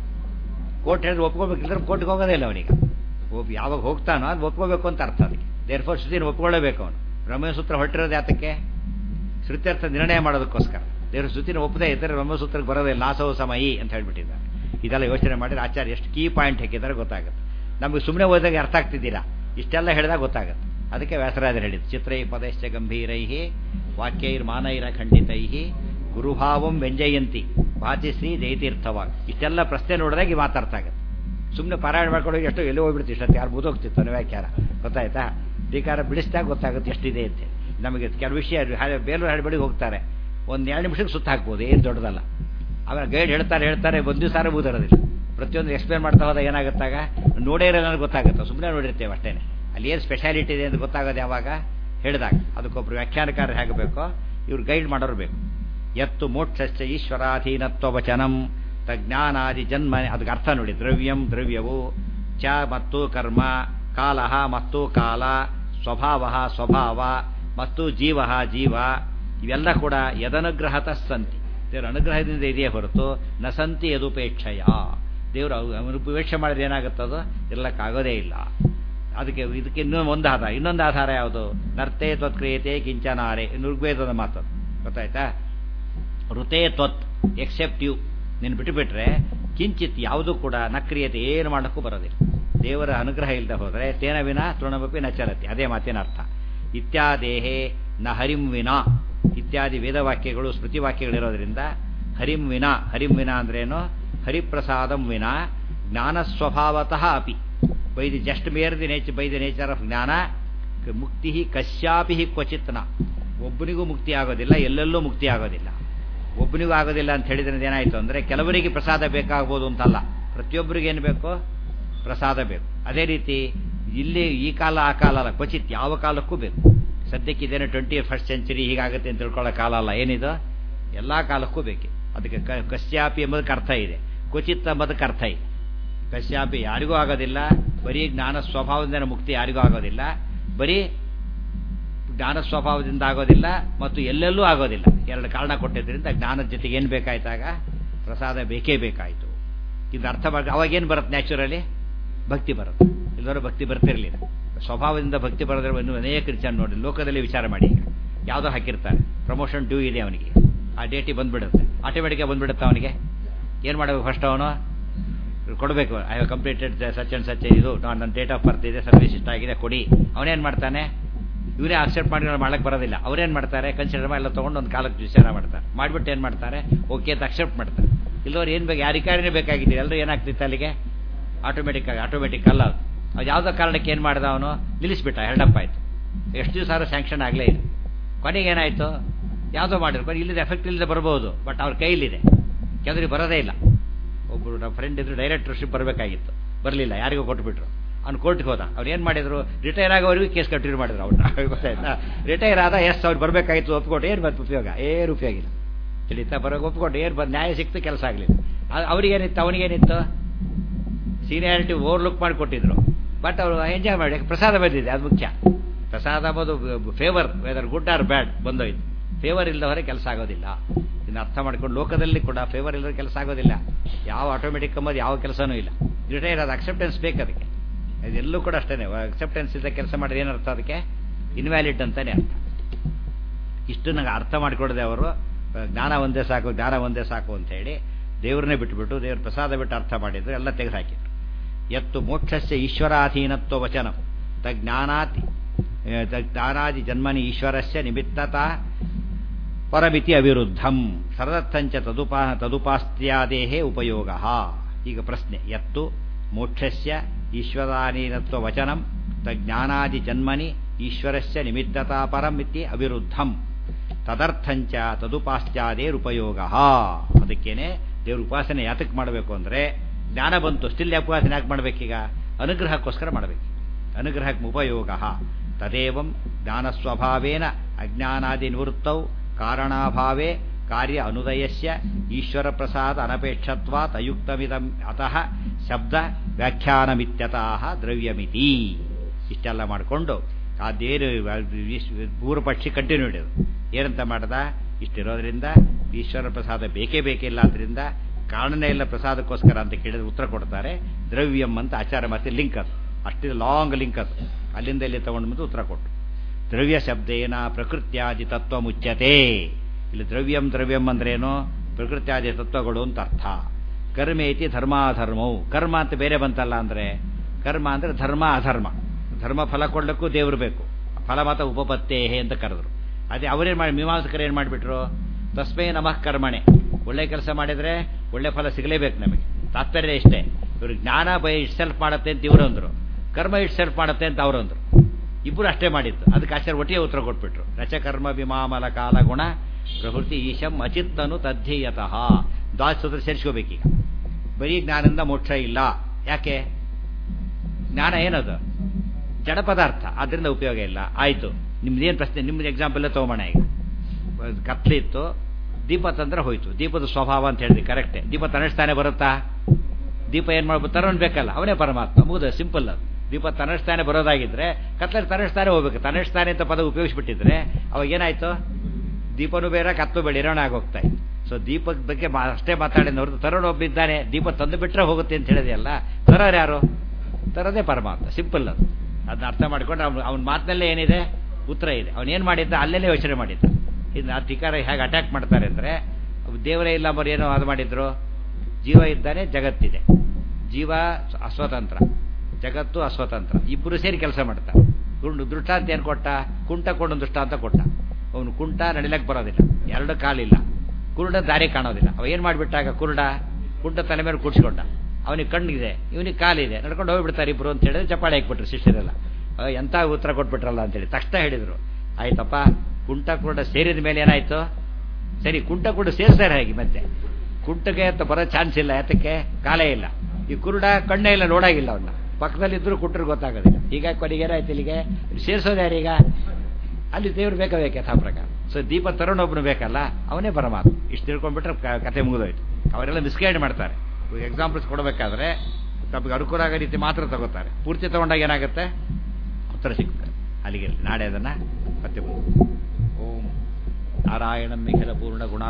ಕೋರ್ಟ್ ಹೇಳಿದ್ರೆ ಒಪ್ಕೋಬೇಕಿದ್ರೆ ಕೋರ್ಟ್ಗೆ ಹೋಗೋದೇ ಇಲ್ಲ ಅವನಿಗೆ ಒಪ್ ಯಾವಾಗ ಹೋಗ್ತಾನೋ ಅದು ಒಪ್ಕೋಬೇಕು ಅಂತ ಅರ್ಥ ಅದಕ್ಕೆ ದೇರ್ ಫೋರ್ ಶ್ರುತಿನ ಒಪ್ಕೊಳ್ಳೇಬೇಕು ಅವನು ಬ್ರಹ್ಮಸೂತ್ರ ಹೊರಟಿರೋದು ಯಾತಕ್ಕೆ ಶ್ರುತ್ಯರ್ಥ ನಿರ್ಣಯ ಮಾಡೋದಕ್ಕೋಸ್ಕರ ದೇವ್ರ ಶ್ರುತಿನ ಒಪ್ಪದೇ ಇದ್ದರೆ ಬ್ರಹ್ಮಸೂತ್ರಕ್ಕೆ ಬರೋದೇ ನಾಸವು ಸಮಯಿ ಅಂತ ಹೇಳ್ಬಿಟ್ಟಿದ್ದಾರೆ ಇದೆಲ್ಲ ಯೋಚನೆ ಮಾಡಿದ್ರೆ ಆಚಾರ್ಯ ಎಷ್ಟು ಕೀ ಪಾಯಿಂಟ್ ಹಾಕಿದ್ದಾರೆ ಗೊತ್ತಾಗುತ್ತೆ ನಮಗೆ ಸುಮ್ಮನೆ ಓದಿದಾಗ ಅರ್ಥ ಆಗ್ತಿದ್ದಿಲ್ಲ ಇಷ್ಟೆಲ್ಲ ಹೇಳಿದಾಗ ಗೊತ್ತಾಗುತ್ತೆ ಅದಕ್ಕೆ ವ್ಯಾಸರಾಜರು ಹೇಳಿದ್ದು ಚಿತ್ರೈ ಪದಶ್ಚ ಗಂಭೀರೈ ವಾಕ್ಯೈರ್ ಮಾನೈರ ಖಂಡಿತೈ ಗುರುಭಾವಂ ವ್ಯಂಜಯಂತಿ ಭಾತಿಶ್ರೀ ಜಯತೀರ್ಥವಾಗಿ ಇಷ್ಟೆಲ್ಲ ಪ್ರಶ್ನೆ ನೋಡಿದಾಗ ಮಾತಾಡ್ತಾ ಆಗುತ್ತೆ ಸುಮ್ಮನೆ ಪಾರಾಯಣ ಮಾಡ್ಕೊಂಡು ಎಷ್ಟು ಎಲ್ಲಿ ಹೋಗ್ಬಿಡ್ತು ಇಷ್ಟೊತ್ತು ಯಾರು ಮುದೋಗ್ತಿತ್ತು ವ್ಯಾಖ್ಯಾನ ಗೊತ್ತಾಯ್ತಾ ಟೀಕಾರ ಬಿಡಿಸಿದಾಗ ಗೊತ್ತಾಗುತ್ತೆ ಎಷ್ಟಿದೆ ಅಂತ ನಮಗೆ ಕೆಲವು ವಿಷಯ ಬೇಲೂರು ಹಳ್ಳಿಬಳಿಗೆ ಹೋಗ್ತಾರೆ ಒಂದು ಎರಡು ನಿಮಿಷಕ್ಕೆ ಸುತ್ತ ಹಾಕ್ಬೋದು ಏನು ದೊಡ್ಡದಲ್ಲ ಆಮೇಲೆ ಗೈಡ್ ಹೇಳ್ತಾರೆ ಹೇಳ್ತಾರೆ ಒಂದು ದಿವಸ ಬೂದಿರೋದಿಲ್ಲ ಪ್ರತಿಯೊಂದು ಎಕ್ಸ್ಪ್ಲೇನ್ ಮಾಡ್ತಾ ಹೋದಾಗ ಏನಾಗುತ್ತಾಗ ನೋಡೇ ಇರೋ ನನಗೆ ಗೊತ್ತಾಗುತ್ತೆ ಸುಮ್ಮನೆ ನೋಡಿರ್ತೇವೆ ಅಷ್ಟೇ ಅಲ್ಲಿ ಏನು ಸ್ಪೆಷಾಲಿಟಿ ಇದೆ ಅಂತ ಗೊತ್ತಾಗೋದು ಯಾವಾಗ ಹೇಳಿದಾಗ ಅದಕ್ಕೊಬ್ರು ವ್ಯಾಖ್ಯಾನಕಾರ ಹೇಗಬೇಕೋ ಇವ್ರು ಗೈಡ್ ಮಾಡೋರು ಬೇಕು ಎತ್ತು ಮೋಕ್ಷಶ್ಚ ಈಶ್ವರಾಧೀನತ್ವ ವಚನಂ ತಜ್ಞಾನಾದಿ ಜನ್ಮ ಅದಕ್ಕೆ ಅರ್ಥ ನೋಡಿ ದ್ರವ್ಯಂ ದ್ರವ್ಯವು ಚ ಮತ್ತು ಕರ್ಮ ಕಾಲ ಮತ್ತು ಕಾಲ ಸ್ವಭಾವ ಸ್ವಭಾವ ಮತ್ತು ಜೀವ ಜೀವ ಇವೆಲ್ಲ ಕೂಡ ಯದನುಗ್ರಹತ ಸಂತಿ ದೇವರ ಅನುಗ್ರಹದಿಂದ ಇದೆಯೇ ಹೊರತು ನ ಸಂತಿ ಯದುಪೇಕ್ಷಯ ದೇವರು ಉಪೇಕ್ಷೆ ಮಾಡಿದ್ರೆ ಏನಾಗುತ್ತದೋ ಇರ್ಲಕ್ಕಾಗೋದೇ ಇಲ್ಲ ಅದಕ್ಕೆ ಇದಕ್ಕೆ ಇನ್ನೂ ಒಂದು ಆಧಾರ ಇನ್ನೊಂದು ಆಧಾರ ಯಾವುದು ನರ್ತೆ ತ್ವತ್ಕ್ರಿಯತೆ ಕಿಂಚನಾರೆ ಋಗ್ವೇದದ ಮಾತು ಗೊತ್ತಾಯ್ತಾ ಋತೇ ತ್ವತ್ ಎಕ್ಸೆಪ್ಟ್ ಯು ನೀನು ಬಿಟ್ಟುಬಿಟ್ರೆ ಕಿಂಚಿತ್ ಯಾವುದೂ ಕೂಡ ನಕ್ರಿಯತೆ ಏನು ಮಾಡೋಕ್ಕೂ ಬರೋದಿಲ್ಲ ದೇವರ ಅನುಗ್ರಹ ಇಲ್ಲದೆ ಹೋದರೆ ತೇನ ವಿನ ತೃಣಮಪಿ ನ ಚಲತಿ ಅದೇ ಮಾತಿನ ಅರ್ಥ ಇತ್ಯಾದೇಹೇ ನ ಹರಿಂ ವಿನ ಇತ್ಯಾದಿ ವೇದವಾಕ್ಯಗಳು ಸ್ಮೃತಿವಾಕ್ಯಗಳಿರೋದ್ರಿಂದ ಹರಿಂ ವಿನ ಹರಿಂ ವಿನ ಅಂದ್ರೇನು ಹರಿಪ್ರಸಾದಂ ವಿನ ಜ್ಞಾನ ಸ್ವಭಾವತಃ ಅಪಿ by the just mere the nature by the nature of ಜ್ಞಾನ ಮುಕ್ತಿ ಕಶ್ಯಾಪಿ ಕ್ವಚಿತ್ನ ಒಬ್ಬನಿಗೂ ಮುಕ್ತಿ ಆಗೋದಿಲ್ಲ ಎಲ್ಲೆಲ್ಲೂ ಮುಕ್ತಿ ಆಗೋದಿಲ್ಲ ಒಬ್ಬನಿಗೂ ಆಗೋದಿಲ್ಲ ಅಂತ ಹೇಳಿದ್ರೆ ಏನಾಯಿತು ಅಂದರೆ ಕೆಲವರಿಗೆ ಪ್ರಸಾದ ಬೇಕಾಗ್ಬೋದು ಅಂತಲ್ಲ ಪ್ರತಿಯೊಬ್ಬರಿಗೆ ಏನು ಬೇಕು ಪ್ರಸಾದ ಬೇಕು ಅದೇ ರೀತಿ ಇಲ್ಲಿ ಈ ಕಾಲ ಆ ಕಾಲ ಅಲ್ಲ ಕ್ವಚಿತ್ ಯಾವ ಕಾಲಕ್ಕೂ ಬೇಕು ಸದ್ಯಕ್ಕೆ ಇದೇನು ಟ್ವೆಂಟಿ ಫಸ್ಟ್ ಸೆಂಚುರಿ ಹೀಗಾಗುತ್ತೆ ಅಂತ ತಿಳ್ಕೊಳ್ಳೋ ಕಾಲ ಅಲ್ಲ ಏನಿದು ಎಲ್ಲ ಕಾಲಕ್ಕೂ ಬೇಕು ಅದಕ್ಕೆ ಕ ಕಶ್ಯಾಪಿ ಎಂಬುದಕ್ಕೆ ಅರ್ಥ ಇದೆ ಕ್ವಚಿತ್ ಎಂಬುದಕ್ಕೆ ಅರ್ಥ ಇದೆ ಕಶ್ಯಾಪಿ ಯಾರಿಗೂ ಆಗೋದಿಲ್ಲ ಬರೀ ಜ್ಞಾನ ಸ್ವಭಾವದಿಂದ ಮುಕ್ತಿ ಯಾರಿಗೂ ಆಗೋದಿಲ್ಲ ಬರೀ ಜ್ಞಾನ ಸ್ವಭಾವದಿಂದ ಆಗೋದಿಲ್ಲ ಮತ್ತು ಎಲ್ಲೆಲ್ಲೂ ಆಗೋದಿಲ್ಲ ಎರಡು ಕಾರಣ ಕೊಟ್ಟಿದ್ದರಿಂದ ಜ್ಞಾನದ ಜೊತೆಗೆ ಏನು ಬೇಕಾಯ್ತಾಗ ಪ್ರಸಾದ ಬೇಕೇ ಬೇಕಾಯಿತು ಇದು ಅರ್ಥ ಮಾಡಿ ಅವಾಗೇನು ಬರುತ್ತೆ ನ್ಯಾಚುರಲಿ ಭಕ್ತಿ ಬರುತ್ತೆ ಎಲ್ಲರೂ ಭಕ್ತಿ ಬರ್ತಿರಲಿಲ್ಲ ಸ್ವಭಾವದಿಂದ ಭಕ್ತಿ ಬರೋದ್ರೆ ಇನ್ನು ಅನೇಕ ವಿಚಾರ ನೋಡಿ ಲೋಕದಲ್ಲಿ ವಿಚಾರ ಮಾಡಿ ಯಾವುದೋ ಹಾಕಿರ್ತಾರೆ ಪ್ರಮೋಷನ್ ಡ್ಯೂ ಇದೆ ಅವನಿಗೆ ಆ ಡೇಟಿಗೆ ಬಂದ್ಬಿಡುತ್ತೆ ಆಟೋಮೆಟಿಕಾಗಿ ಬಂದ್ಬಿಡುತ್ತೆ ಅವನಿಗೆ ಏನು ಮಾಡಬೇಕು ಫಸ್ಟ್ ಅವನು ಕೊಡಬೇಕು I have completed such and such ಇದು ನನ್ನ ಡೇಟ್ ಆಫ್ ಬರ್ತ್ ಇದೆ ಸರ್ವಿಸ್ ಇಷ್ಟ ಆಗಿದೆ ಕೊಡಿ ಅವನೇನು ಮಾಡ್ತಾನೆ ಇವರೇ ಅಕ್ಸೆಪ್ಟ್ ಮಾಡಿ ಮಾಡಕ್ಕೆ ಬರೋದಿಲ್ಲ ಅವ್ರೇನು ಮಾಡ್ತಾರೆ ಕನ್ಸಿಡರ್ ಮಾಡಿ ಎಲ್ಲ ತೊಗೊಂಡು ಒಂದು ಕಾಲಕ್ಕೆ ವಿಚಾರ ಮಾಡ್ತಾರೆ ಮಾಡಿಬಿಟ್ಟು ಏನು ಮಾಡ್ತಾರೆ ಓಕೆ ಅಂತ ಅಕ್ಸೆಪ್ಟ್ ಮಾಡ್ತಾರೆ ಇಲ್ಲವ್ರು ಏನು ಬೇಕು ಯಾರಿಗಾರೇ ಬೇಕಾಗಿದ್ದೀರಿ ಎಲ್ಲರೂ ಏನಾಗ್ತಿತ್ತು ಅಲ್ಲಿಗೆ ಆಟೋಮೆಟಿಕ್ ಆಗಿ ಆಟೋಮೆಟಿಕ್ ಅಲ್ಲ ಅದು ಅದು ಯಾವುದೋ ಕಾರಣಕ್ಕೆ ಏನು ಮಾಡ್ದ ಅವನು ನಿಲ್ಲಿಸ್ಬಿಟ್ಟ ಹೆಲ್ಡಪ್ ಆಯಿತು ಎಷ್ಟು ದಿವಸ ಆದ್ರೂ ಸ್ಯಾಂಕ್ಷನ್ ಆಗಲೇ ಇಲ್ಲ ಕೊನೆಗೆ ಏನಾಯಿತು ಯಾವುದೋ ಮಾಡಿದ್ರು ಕೊನೆಗೆ ಇಲ್ಲದೆ ಎಫೆಕ್ಟ್ ಇಲ್ಲದೆ ಬರ್ಬೋದು ಬಟ್ ಅವ್ರ ಕೈಲಿದೆ ಕೆಲವರಿಗೆ ಬರೋದೇ ಇಲ್ಲ ಒಬ್ಬರು ನಮ್ಮ ಫ್ರೆಂಡ್ ಇದ್ರು ಡೈರೆಕ್ಟರ್ಶಿಪ್ ಬರಬೇಕಾಗಿತ್ತು ಬರಲಿಲ್ಲ ಯಾರಿಗೂ ಕೊಟ್ಬಿಟ್ರು ಅವ್ನು ಕೋರ್ಟ್ಗೆ ಹೋದ ಅವ್ರು ಏನು ಮಾಡಿದ್ರು ರಿಟೈರ್ ಆಗೋವರೆಗೂ ಕೇಸ್ ಕಂಟಿನ್ಯೂ ಮಾಡಿದ್ರು ಅವ್ರನ್ನ ಗೊತ್ತಾಯ್ತಾ ರಿಟೈರ್ ಆದ ಎಸ್ ಅವ್ರು ಬರಬೇಕಾಗಿತ್ತು ಒಪ್ಕೊಟ್ಟು ಏನು ಬಂತು ಉಪಯೋಗ ಏನು ಉಪಯೋಗ ಇಲ್ಲ ತಿಳಿತಾ ಬರೋಕೆ ಒಪ್ಕೊಂಡು ಏನು ಬಂದು ನ್ಯಾಯ ಸಿಕ್ತು ಕೆಲಸ ಆಗಲಿಲ್ಲ ಅವ್ರಿಗೇನಿತ್ತು ಅವನಿಗೇನಿತ್ತು ಸೀನಿಯಾರಿಟಿ ಓವರ್ಲುಕ್ ಮಾಡಿ ಕೊಟ್ಟಿದ್ರು ಬಟ್ ಅವರು ಎಂಜಾಯ್ ಮಾಡಿ ಪ್ರಸಾದ ಬಂದಿದೆ ಅದು ಮುಖ್ಯ ಪ್ರಸಾದ ಅಂಬೋದು favour weather good or bad ಬಂದೋಯ್ತು ಫೇವರ್ ಇಲ್ಲದವರೆ ಕೆಲಸ ಆಗೋದಿಲ್ಲ ಇನ್ನು ಅರ್ಥ ಮಾಡ್ಕೊಂಡು ಲೋಕದಲ್ಲಿ ಕೂಡ ಫೇವರ್ ಇಲ್ಲದ ಕೆಲಸ ಆಗೋದಿಲ್ಲ ಯಾವ ಆಟೋಮೆಟಿಕ್ ಅಂಬೋದು ಯಾವ ಕೆಲಸನೂ ಇಲ್ಲ ರಿಟೈರ್ ಅದು ಅಕ್ಸೆಪ್ಟೆನ್ಸ್ ಬೇಕು ಅದಕ್ಕೆ ಇದೆಲ್ಲೂ ಕೂಡ ಅಷ್ಟೇ ಅಕ್ಸೆಪ್ಟೆನ್ಸ್ ಇದ್ದ ಕೆಲಸ ಮಾಡಿದ್ರೆ ಏನರ್ಥ ಅದಕ್ಕೆ ಇನ್ವ್ಯಾಲಿಡ್ ಅಂತಾನೆ ಅರ್ಥ ಇಷ್ಟು ನಂಗೆ ಅರ್ಥ ಮಾಡಿಕೊಡದೆ ಅವರು ಜ್ಞಾನ ಒಂದೇ ಸಾಕು ಜ್ಞಾನ ಒಂದೇ ಸಾಕು ಅಂತ ಹೇಳಿ ದೇವ್ರನ್ನೇ ಬಿಟ್ಬಿಟ್ಟು ದೇವ್ರ ಪ್ರಸಾದ ಬಿಟ್ಟು ಅರ್ಥ ಮಾಡಿದ್ರು ಎಲ್ಲ ತೆಗೆದುಹಾಕಿದ್ರು ಎತ್ತು ಮೋಕ್ಷಸ್ಯ ಈಶ್ವರಾಧೀನತ್ವ ವಚನ ತಜ್ಞಾನಾತಿ ಜ್ಞಾನಾದಿ ಜನ್ಮನಿ ಈಶ್ವರಸ್ಯ ನಿಮಿತ್ತತಾ ಪರಮಿತಿ ಅವಿರುದ್ಧಂ ಸರದರ್ಥಂಚ ತದುಪಾ ತದುಪಾಸ್ತ್ಯಾದೇಹೇ ಉಪಯೋಗ ಈಗ ಪ್ರಶ್ನೆ ಎತ್ತು ಮೋಕ್ಷಸ್ಯ ಈಶ್ವರಾಧೀನತ್ವ ವಚನಂ ತಜ್ಞಾನಾದಿ ಜನ್ಮನಿ ಈಶ್ವರಸ್ಯ ನಿಮಿತ್ತತಾ ಪರಂ ಇತಿ ಅವಿರುದ್ಧಂ ತದರ್ಥಂಚ ತದುಪಾಸ್ತ್ಯಾದೇರುಪಯೋಗ ಅದಕ್ಕೇನೆ ದೇವ್ರ ಉಪಾಸನೆ ಯಾತಕ್ಕೆ ಮಾಡಬೇಕು ಅಂದರೆ ಜ್ಞಾನ ಬಂತು ಸ್ಟಿಲ್ ಉಪಾಸನೆ ಯಾಕೆ ಮಾಡಬೇಕೀಗ ಅನುಗ್ರಹಕ್ಕೋಸ್ಕರ ಮಾಡಬೇಕು ಅನುಗ್ರಹಕ್ಕೆ ಉಪಯೋಗ ತದೇವಂ ಜ್ಞಾನಸ್ವಭಾವೇನ ಅಜ್ಞಾನಾದಿ ನಿವೃತ್ತೌ ಕಾರಣಾಭಾವೇ ಕಾರ್ಯ ಅನುದಯಸ್ಯ ಈಶ್ವರ ಪ್ರಸಾದ ಅನಪೇಕ್ಷತ್ವಾತ್ ಅಯುಕ್ತಮಿದಂ ಅತಃ ಶಬ್ದ ವ್ಯಾಖ್ಯಾನಮಿತ್ಯತಃ ದ್ರವ್ಯಮಿತಿ ಇಷ್ಟೆಲ್ಲ ಮಾಡಿಕೊಂಡು ಅದೇನು ಮೂರು ಪಕ್ಷಿ ಕಂಟಿನ್ಯೂ ಹಿಡಿದು ಏನಂತ ಮಾಡ್ದ ಇಷ್ಟಿರೋದ್ರಿಂದ ಈಶ್ವರ ಪ್ರಸಾದ ಬೇಕೇ ಬೇಕಿಲ್ಲ ಆದ್ರಿಂದ ಕಾರಣನೇ ಇಲ್ಲ ಪ್ರಸಾದಕ್ಕೋಸ್ಕರ ಅಂತ ಕೇಳಿದ್ರೆ ಉತ್ತರ ಕೊಡ್ತಾರೆ ದ್ರವ್ಯಂ ಅಂತ ಆಚಾರ ಮತ್ತೆ ಲಿಂಕ್ ಅದು ಅಷ್ಟಿದೆ ಲಾಂಗ್ ಲಿಂಕ್ ಅದು ಅಲ್ಲಿಂದ ಇಲ್ಲಿ ತಗೊಂಡು ಬಂದು ಉತ್ತರ ಕೊಟ್ಟು ದ್ರವ್ಯ ಶಬ್ದೇನ ಪ್ರಕೃತ್ಯಾದಿ ತತ್ವ ಮುಚ್ಚತೆ ಇಲ್ಲಿ ದ್ರವ್ಯಂ ದ್ರವ್ಯಂ ಅಂದ್ರೇನು ಪ್ರಕೃತ್ಯಾದಿ ತತ್ವಗಳು ಅಂತ ಅರ್ಥ ಕರ್ಮೇತಿ ಧರ್ಮಾಧರ್ಮವು ಕರ್ಮ ಅಂತ ಬೇರೆ ಬಂತಲ್ಲ ಅಂದ್ರೆ ಕರ್ಮ ಅಂದ್ರೆ ಧರ್ಮ ಅಧರ್ಮ ಧರ್ಮ ಫಲ ಕೊಡ್ಲಿಕ್ಕೂ ದೇವರು ಬೇಕು ಫಲ ಮಾತ್ರ ಉಪಪತ್ತೇಹೆ ಅಂತ ಕರೆದ್ರು ಅದೇ ಅವರೇನು ಮಾಡಿ ಮೀಮಾಂಸಕರು ಏನು ಮಾಡಿಬಿಟ್ರು ತಸ್ಮೈ ನಮಃ ಕರ್ಮಣೆ ಒಳ್ಳೆ ಕೆಲಸ ಮಾಡಿದರೆ ಒಳ್ಳೆ ಫಲ ಸಿಗಲೇಬೇಕು ನಮಗೆ ತಾತ್ಪರ್ಯ ಇಷ್ಟೇ ಇವರು ಜ್ಞಾನ ಬೈ ಇಟ್ ಸೆಲ್ಫ್ ಮಾಡುತ್ತೆ ಅಂತ ಇವರು ಅಂದರು ಕರ್ಮ ಇಟ್ ಸೆಲ್ಫ್ ಮಾಡುತ್ತೆ ಅಂತ ಅವರು ಅಂದರು ಇಬ್ಬರು ಅಷ್ಟೇ ಮಾಡಿದ್ದು ಅದಕ್ಕೆ ಆಚಾರ್ಯ ಒಟ್ಟಿಗೆ ಉತ್ತರ ಕೊಟ್ಬಿಟ್ರು ರಚಕರ್ಮ ವಿಮಾಮಲ ಕಾಲ ಗುಣ ಪ್ರವೃತ್ತಿ ಈಶಂ ಅಚಿತ್ತನು ತದ್ಧೀಯತಃ ದ್ವಾಸೂತ್ರ ಸೇರಿಸ್ಕೋಬೇಕೀಗ ಬರೀ ಜ್ಞಾನದಿಂದ ಮೋಕ್ಷ ಇಲ್ಲ ಯಾಕೆ ಜ್ಞಾನ ಏನದು ಜಡ ಪದಾರ್ಥ ಅದರಿಂದ ಉಪಯೋಗ ಇಲ್ಲ ಆಯಿತು ನಿಮ್ದೇನು ಪ್ರಶ್ನೆ ನಿಮ್ದು ಎಕ್ಸಾಂಪಲ್ ತಗೊಂಬೋಣ ಈಗ ಕತ್ಲಿತ್ತು ದೀಪ ತಂದ್ರೆ ಹೋಯ್ತು ದೀಪದ ಸ್ವಭಾವ ಅಂತ ಹೇಳಿದ್ವಿ ಕರೆಕ್ಟೇ ದೀಪ ತನಸ್ತಾನೆ ಬರುತ್ತಾ ದೀಪ ಏನು ಮಾಡ್ಬೋದು ತರೋನ್ ಬೇಕಲ್ಲ ಅವನೇ ಪರಮಾತ್ಮ ಮುಗಿದ ಸಿಂಪಲ್ ಅದು ದೀಪ ತನಸ್ತಾನೆ ಬರೋದಾಗಿದ್ರೆ ಕತ್ಲಲ್ಲಿ ತನಸ್ತಾನೆ ಹೋಗ್ಬೇಕು ತನಸ್ತಾನೆ ಅಂತ ಪದ ಉಪಯೋಗಿಸ್ಬಿಟ್ಟಿದ್ರೆ ಅವಾಗ ಏನಾಯ್ತು ದೀಪನೂ ಬೇರೆ ಕತ್ತು ಬೇಡ ಇರೋಣ ಆಗೋಗ್ತಾ ಇತ್ತು ಸೊ ದೀಪದ ಬಗ್ಗೆ ಅಷ್ಟೇ ಮಾತಾಡಿದ ಹೊರತು ತರೋಣ ಒಬ್ಬಿದ್ದಾನೆ ದೀಪ ತಂದು ಬಿಟ್ರೆ ಹೋಗುತ್ತೆ ಅಂತ ಹೇಳಿದೆಯಲ್ಲ ತರೋರು ಯಾರು ತರೋದೇ ಪರಮಾತ್ಮ ಸಿಂಪಲ್ ಅದು ಅದನ್ನ ಅರ್ಥ ಮಾಡ್ಕೊಂಡು ಅವ್ನು ಅವ್ನ ಮಾತಿನಲ್ಲೇ ಏನಿದೆ ಉತ್ತರ ಇದೆ ಅವನೇನು ಮಾಡಿದ್ದ ಅಲ್ಲೆಲ್ಲೇ ಯೋಚನೆ ಮಾಡಿದ್ದ ಇನ್ನು ಅಧಿಕಾರ ಹೇಗೆ ಅಟ್ಯಾಕ್ ಮಾಡ್ತಾರೆ ಅಂದರೆ ದೇವರೇ ಇಲ್ಲ ಬರೀ ಏನೋ ಅದು ಮಾಡಿದ್ರು ಜೀವ ಇದ್ದಾನೆ ಜಗತ್ತಿದೆ ಜೀವ ಅಸ್ವತಂತ್ರ ಜಗತ್ತು ಅಸ್ವತಂತ್ರ ಇಬ್ಬರು ಸೇರಿ ಕೆಲಸ ಮಾಡ್ತಾರೆ ಗುಂಡು ದೃಷ್ಟಾಂತ ಏನು ಕೊಟ್ಟ ಕುಂಟ ಕೊಂಡು ದೃಷ್ಟಾಂತ ಕೊಟ್ಟ ಅವನು ಕುಂಟ ನಡಿಲಕ್ಕೆ ಬರೋದಿಲ್ಲ ಎರಡು ಕಾಲಿಲ್ಲ ಕುರುಡ ದಾರಿ ಕಾಣೋದಿಲ್ಲ ಅವ ಏನು ಮಾಡಿಬಿಟ್ಟಾಗ ಕುರುಡ ಕುಂಟ ತಲೆ ಮೇಲೆ ಕೂಡ್ಸ್ಕೊಂಡ ಅವನಿಗೆ ಕಣ್ಣಿದೆ ಇವನಿಗೆ ಕಾಲಿದೆ ನಡ್ಕೊಂಡು ಹೋಗ್ಬಿಡ್ತಾರೆ ಇಬ್ರು ಅಂತ ಹೇಳಿದ್ರೆ ಚಪ್ಪಾಳೆ ಹಾಕ್ಬಿಟ್ರು ಶಿಷ್ಯರೆಲ್ಲ ಎಂಥ ಉತ್ತರ ಕೊಟ್ಬಿಟ್ರಲ್ಲ ಅಂತೇಳಿ ತಕ್ಷಣ ಹೇಳಿದರು ಆಯ್ತಪ್ಪ ಕುಂಟ ಕುರುಡ ಸೇರಿದ ಮೇಲೆ ಏನಾಯ್ತು ಸರಿ ಕುಂಟ ಕೂಡ ಸೇರ್ಸಾರೆ ಹೇಗೆ ಮತ್ತೆ ಕುಂಟಗೆ ಅಂತ ಬರೋ ಚಾನ್ಸ್ ಇಲ್ಲ ಯಾತಕ್ಕೆ ಕಾಲೇ ಇಲ್ಲ ಈ ಕುರುಡ ಕಣ್ಣೇ ಇಲ್ಲ ನೋಡಾಗಿಲ್ಲ ಅವನ್ನ ಪಕ್ಕದಲ್ಲಿದ್ದರೂ ಕುಟ್ರಿಗೆ ಗೊತ್ತಾಗೋದಿಲ್ಲ ಈಗ ಕೊನೆಗೆ ಏನಾಯ್ತು ಇಲ್ಲಿಗೆ ಸೇರಿಸೋದು ಯಾರೀಗ ಅಲ್ಲಿ ದೇವ್ರು ಬೇಕಾ ಬೇಕು ಯಥಾ ಪ್ರಕಾರ ಸೊ ದೀಪ ತರುಣೊಬ್ಬನು ಬೇಕಲ್ಲ ಅವನೇ ಪರಮಾತ್ಮ ಇಷ್ಟು ತಿಳ್ಕೊಂಡ್ಬಿಟ್ರೆ ಕ- ಕತೆ ಮುಗಿದೋಯ್ತು ಅವರೆಲ್ಲ ಮಿಸ್ಗೈಡ್ ಮಾಡ್ತಾರೆ ಎಕ್ಸಾಂಪಲ್ಸ್ ಕೊಡಬೇಕಾದ್ರೆ ತಮಗೆ ಅನುಕೂಲ ಆಗೋ ರೀತಿ ಮಾತ್ರ ತಗೋತಾರೆ ಪೂರ್ತಿ ತಗೊಂಡಾಗ ಏನಾಗುತ್ತೆ ಉತ್ತರ ಸಿಗ್ತದೆ ಅಲ್ಲಿಗೆ ನಾಳೆ ಅದನ್ನು ಮತ್ತೆ ಬಂದು ಓಂ ನಾರಾಯಣ ನಿಖಿಲ ಪೂರ್ಣ ಗುಣ